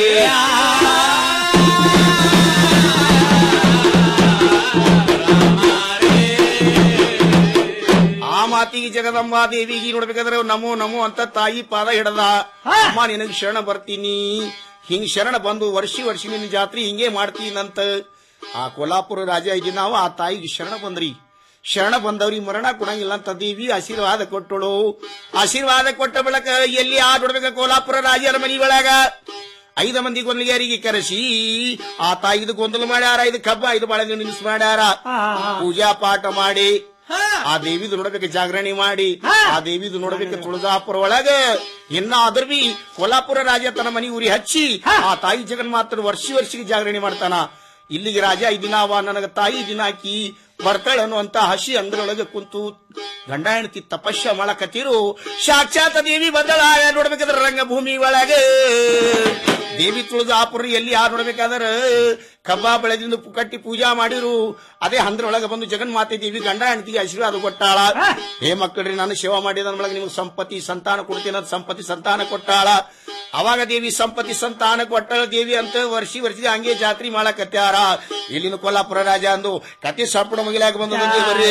ಆ ಮಾತಿಗೆ ಜಗದಂಬಾ ದೇವಿಗೆ ನೋಡ್ಬೇಕಾದ್ರೆ ನಮೋ ನಮೋ ಅಂತ ತಾಯಿ ಪಾದ ಹಿಡದ ಅಮ್ಮ ನಿನಗೆ ಶರಣ ಬರ್ತೀನಿ ಹಿಂಗ್ ಶರಣ ಬಂದು ವರ್ಷಿ ವರ್ಷಿ ನಿನ್ನ ಜಾತ್ರೆ ಹಿಂಗೆ ಮಾಡ್ತೀನಂತ ಆ ಕೋಲಾಪುರ ರಾಜ ಇದ್ದಿ ನಾವು ಆ ತಾಯಿಗೆ ಶರಣ ಬಂದ್ರಿ ಶರಣ ಬಂದವ್ರಿಗೆ ಮರಣ ಕೊಡಂಗಿಲ್ಲ ಅಂತ ದೇವಿ ಆಶೀರ್ವಾದ ಕೊಟ್ಟಳು ಆಶೀರ್ವಾದ ಕೊಟ್ಟ ಬಳಕ ಎಲ್ಲಿ ಆ ನೋಡ್ಬೇಕ ಕೋಲಾಪುರ ರಾಜರ ಮನಿ ಒಳಗ ಐದು ಮಂದಿ ಗೊಂದಲಿಗಾರಿಗೆ ಕರೆಸಿ ಆ ತಾಯಿದು ಗೊಂದಲ ಮಾಡ್ಯಾರ ಐದು ಕಬ್ಬ ಐದು ಬಾಳೆ ನಿಲ್ಲಿಸ್ ಮಾಡ್ಯಾರ ಪೂಜಾ ಪಾಠ ಮಾಡಿ ಆ ದೇವಿದು ನೋಡ್ಬೇಕು ಜಾಗರಣೆ ಮಾಡಿ ಆ ದೇವಿದು ನೋಡ್ಬೇಕು ತುಳಜಾಪುರ ಒಳಗ ಇನ್ನ ಅದ್ರ ಬಿ ಕೊಲ್ಲಾಪುರ ರಾಜ ತನ್ನ ಮನಿ ಉರಿ ಹಚ್ಚಿ ಆ ತಾಯಿ ಜಗನ್ಮಾತನ ವರ್ಷಿ ವರ್ಷಿಗೆ ಜಾಗರಣೆ ಮಾಡ್ತಾನ ಇಲ್ಲಿಗೆ ರಾಜ ಈ ದಿನ ಅವ ನನಗ ತಾಯಿ ದಿನ ಹಾಕಿ ಬರ್ತಾಳ ಅನ್ನುವಂತ ಹಸಿ ಅಂದ್ರೊಳಗೆ ಕುಂತು ಗಂಡ ಹೆಂಡತಿ ತಪಸ್ಯ ಮಾಡಕತ್ತಿರು ಸಾಕ್ಷಾತ್ ದೇವಿ ಬಂದಳ ನೋಡ್ಬೇಕಾದ್ರ ರಂಗಭೂಮಿ ಒಳಗೆ ದೇವಿ ತುಳಜಾಪುರ ಎಲ್ಲಿ ಯಾರು ನೋಡ್ಬೇಕಾದ್ರ ಕಬ್ಬ ಬೆಳೆದಿಂದ ಕಟ್ಟಿ ಪೂಜಾ ಮಾಡಿರು ಅದೇ ಹಂದ್ರೊಳಗೆ ಬಂದು ಜಗನ್ಮಾತೆ ದೇವಿ ಗಂಡ ಹೆಂಡತಿಗೆ ಆಶೀರ್ವಾದ ಕೊಟ್ಟಾಳ ಹೇ ಮಕ್ಕಳ್ರಿ ನಾನು ಸೇವಾ ಮಾಡಿದ ಒಳಗೆ ನಿಮ್ಗೆ ಸಂಪತ್ತಿ ಸಂತಾನ ಕೊಡ್ತೀನಿ ಅಂತ ಸಂಪತ್ತಿ ಸಂತಾನ ಕೊಟ್ಟಾಳ ಅವಾಗ ದೇವಿ ಸಂಪತ್ತಿ ಸಂತಾನ ಕೊಟ್ಟಾಳ ದೇವಿ ಅಂತ ವರ್ಷಿ ವರ್ಷದ ಹಂಗೆ ಜಾತ್ರೆ ಮಾಡಕತ್ಯಾರ ಇಲ್ಲಿನ ಕೊಲ್ಲಾಪುರ ರಾಜ ಅಂದು ಕತಿ ಸಪ್ಪಡ ಮುಗಿಲಾಕ ಬಂದು ದೇವರೇ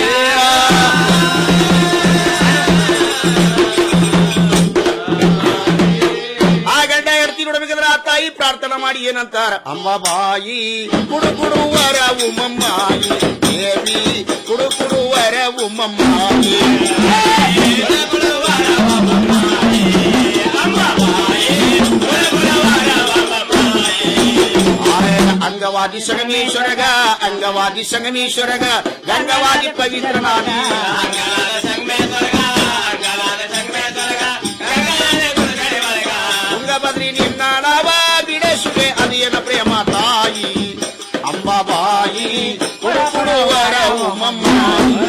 ಆ ಗಂಡ ಹೆಂಡತಿ ನೋಡ್ಬೇಕಾದ್ರೆ ಆ ತಾಯಿ ಪ್ರಾರ್ಥನಾ ಮಾಡಿ ಏನಂತಾರ ಅಮ್ಮ ಬಾಯಿ ಕುಡು ಕುಡುವರ ಉಮ್ಮಮ್ಮಾಯಿ ದೇವಿ ಕುಡು ಕುಡುವರ ಉಮ್ಮಮ್ಮಾಯಿ ಅಂಗವಾದಿ ಸಂಗಮೇಶ್ವರಗ ಅಂಗವಾದಿ ಸಂಗಮೇಶ್ವರಗ ಗಂಗವಾದಿ ಪವಿತ್ರನಾದಿ ತುಂಗಭದ್ರಿ ನಿನ್ನ ನಾವ ಬಿಡಸುವೆ ಅದೇನ ಪ್ರೇಮ ತಾಯಿ ಅಂಬ ಬಾಯಿ ಕೊಡು ಕೊಡುವರ ಉಮ್ಮಮ್ಮಾಯಿ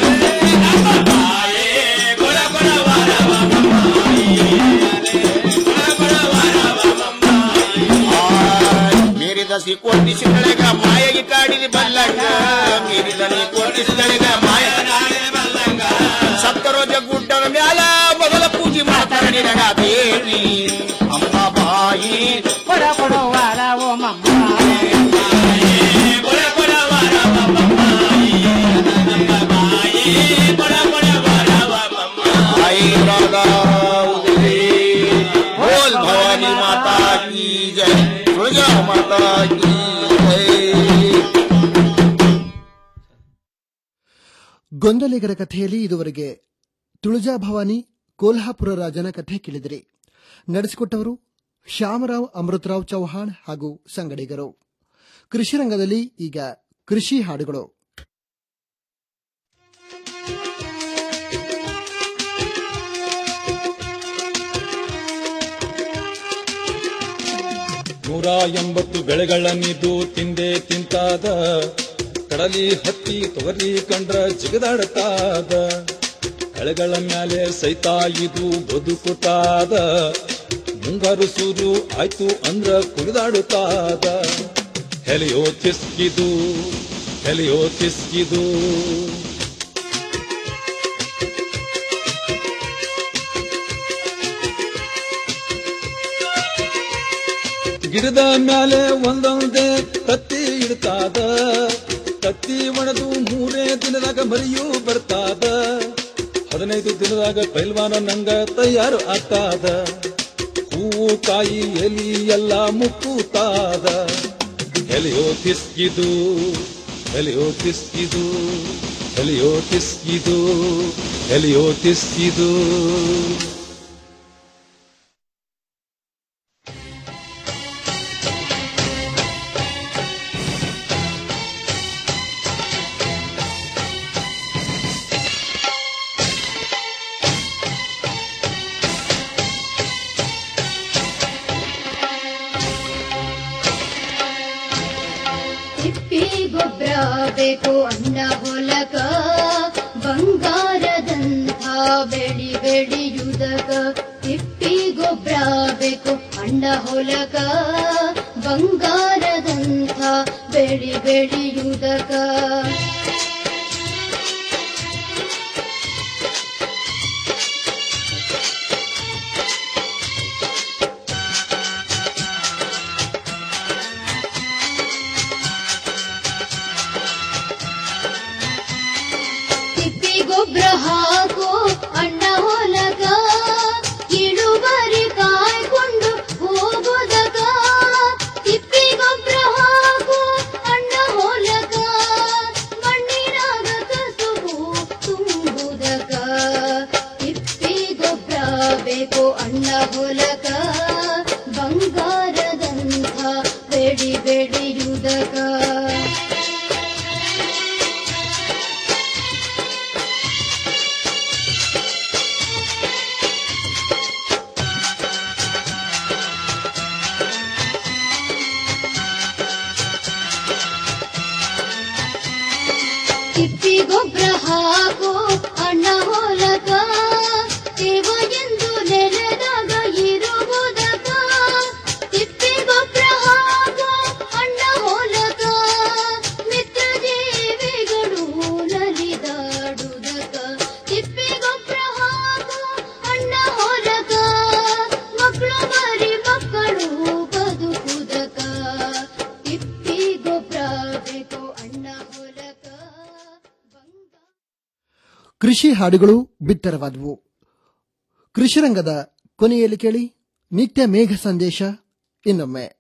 ಮೀರಿದ ಸಿ ಕೋಟಿಸಿದಳೆಗ ಮಾಯಗಿ ಕಾಡಿದ ಬಲ್ಲಂಗ ಮೀರಿದ ನೀ ಕೋಟಿಸಿದಳೆಗ ಮಾಯ ಸಪ್ತರೋಜ ಗುಡ್ಡದ ಮ್ಯಾಲ ಮೊದಲ ಪೂಜೆ ಮಾಡ್ತಾರ ನಿನಗ ದೇವಿ ಅಮ್ಮ ಬಾಯಿ ಕೊಡ ಕೊಡುವರ ಓ ಮಮ್ಮ आई राधा उदय बोल भवानी माता की जय दुर्गा माता की जय ಗೊಂದಲಿಗರ ಕಥೆಯಲ್ಲಿ ಇದುವರೆಗೆ ತುಳಜಾ ಭವಾನಿ ಕೋಲ್ಹಾಪುರ ರಾಜನ ಕಥೆ ಕೇಳಿದಿರಿ ನಡೆಸಿಕೊಟ್ಟವರು ಶ್ಯಾಮರಾವ್ ಅಮೃತರಾವ್ ಚೌಹಾಣ್ ಹಾಗೂ ಸಂಗಡಿಗರು ಕೃಷಿ ರಂಗದಲ್ಲಿ ಈಗ ಕೃಷಿ ಹಾಡುಗಳು ನೂರ ಎಂಬತ್ತು ಬೆಳೆಗಳನ್ನಿದು ತಿಂದೆ ತಿಂತಾದ ಕಡಲಿ ಹತ್ತಿ ತೊಗರಿ ಕಂಡ್ರ ಜಿಗದಾಡತಾದ ಕಳೆಗಳ ಮ್ಯಾಲೆ ಸೈತ ಇದು ಬದುಕುತ್ತಾದ ಮುಂಗಾರು ಸೂರು ಆಯ್ತು ಅಂದ್ರ ಕುಣಿದಾಡುತ್ತಾದ ಹೆಲಿಯೋ ತಿಸ್ಕಿದು ಹೆಲಿಯೋ ತಿಸ್ಕಿದು ಗಿಡದ ಮ್ಯಾಲೆ ಒಂದೊಂದೇ ತತ್ತಿ ಇಡ್ತಾದ ತತ್ತಿ ಒಣದು ಮೂರೇ ದಿನದಾಗ ಮರಿಯೂ ಬರ್ತಾದ ಹದಿನೈದು ದಿನದಾಗ ಪೈಲ್ವಾನ ನಂಗ ತಯಾರು ಆಗ್ತಾದ ಹೂವು ಕಾಯಿ ಎಲಿ ಎಲ್ಲ ಮುಕ್ಕುತ್ತಾದ ಎಲೆಯೋ ತಿಸ್ಕಿದು ಎಲೆಯೋ ತಿಸ್ಕಿದು ಎಲೆಯೋ ತಿಸ್ಕಿದು ಎಲೆಯೋ ತಿಸ್ಕಿದು ತಿಪ್ಪಿ ಗೊಬ್ಬರ ಬೇಕು ಅಣ್ಣ ಹೊಲಕ ಬಂಗಾರದಂಥ ಬೆಳಿ ಬೆಳೆಯುವುದಕ ತಿಪ್ಪಿ ಗೊಬ್ಬರ ಬೇಕು ಅಣ್ಣ ಹೊಲಕ ಬಂಗಾರದಂಥ ಬೆಳಿ ಬೆಳೆಯುವುದಕ ತಿಪ್ಪಿ ಗೊಬ್ಬರ ಹಾಕು ಅಣ್ಣ ಹೊಲಗ ಇಳುವರಿ ಕಾಯ್ಕೊಂಡು ಹೋಗೋದಕ ತಿಪ್ಪಿ ಗೊಬ್ಬರ ಹಾಕು ಅಣ್ಣ ಹೊಲಗ ಮಣ್ಣಿನಾಗ ಕಸುಬು ತುಂಬುದಕ ತಿಪ್ಪಿ ಗೊಬ್ಬರ ಬೇಕು ಅಣ್ಣ ಹೊಲಕ ಬಂಗಾರದಂಥ ಬೆಳಿ ಬೆಳೆಯುವುದಕ ತಿಪ್ಪಿ ಗೊಬ್ಬರ ಹಾಕೋ ಅಣ್ಣ ಹೊಲಕ ತೇವ ಎಂದು ನೆಲದಾಗ ಇರುವುದಕ ತಿಪ್ಪಿ ಗೊಬ್ಬರ ಹಾಕೋ ಅಣ್ಣ ಹೊಲಕ ಮಿತ್ರ ಜೀವಿಗಳು ನಲಿದಾಡುವುದಕ ತಿಪ್ಪಿ ಗೊಬ್ಬರ ಹಾಕೋ ಅಣ್ಣ ಹೊಲಕ ಮಕ್ಕಳು ಮರಿ ಮಕ್ಕಳು ಬದುಕುದಕ ತಿಪ್ಪಿ ಗೊಬ್ಬರ ಬೇಕು ಅಣ್ಣ ಹೊಲಕ ಕೃಷಿ ಹಾಡುಗಳು ಬಿತ್ತರವಾದವು ಕೃಷಿರಂಗದ ಕೊನೆಯಲ್ಲಿ ಕೇಳಿ ನಿತ್ಯ ಮೇಘ ಸಂದೇಶ ಇನ್ನೊಮ್ಮೆ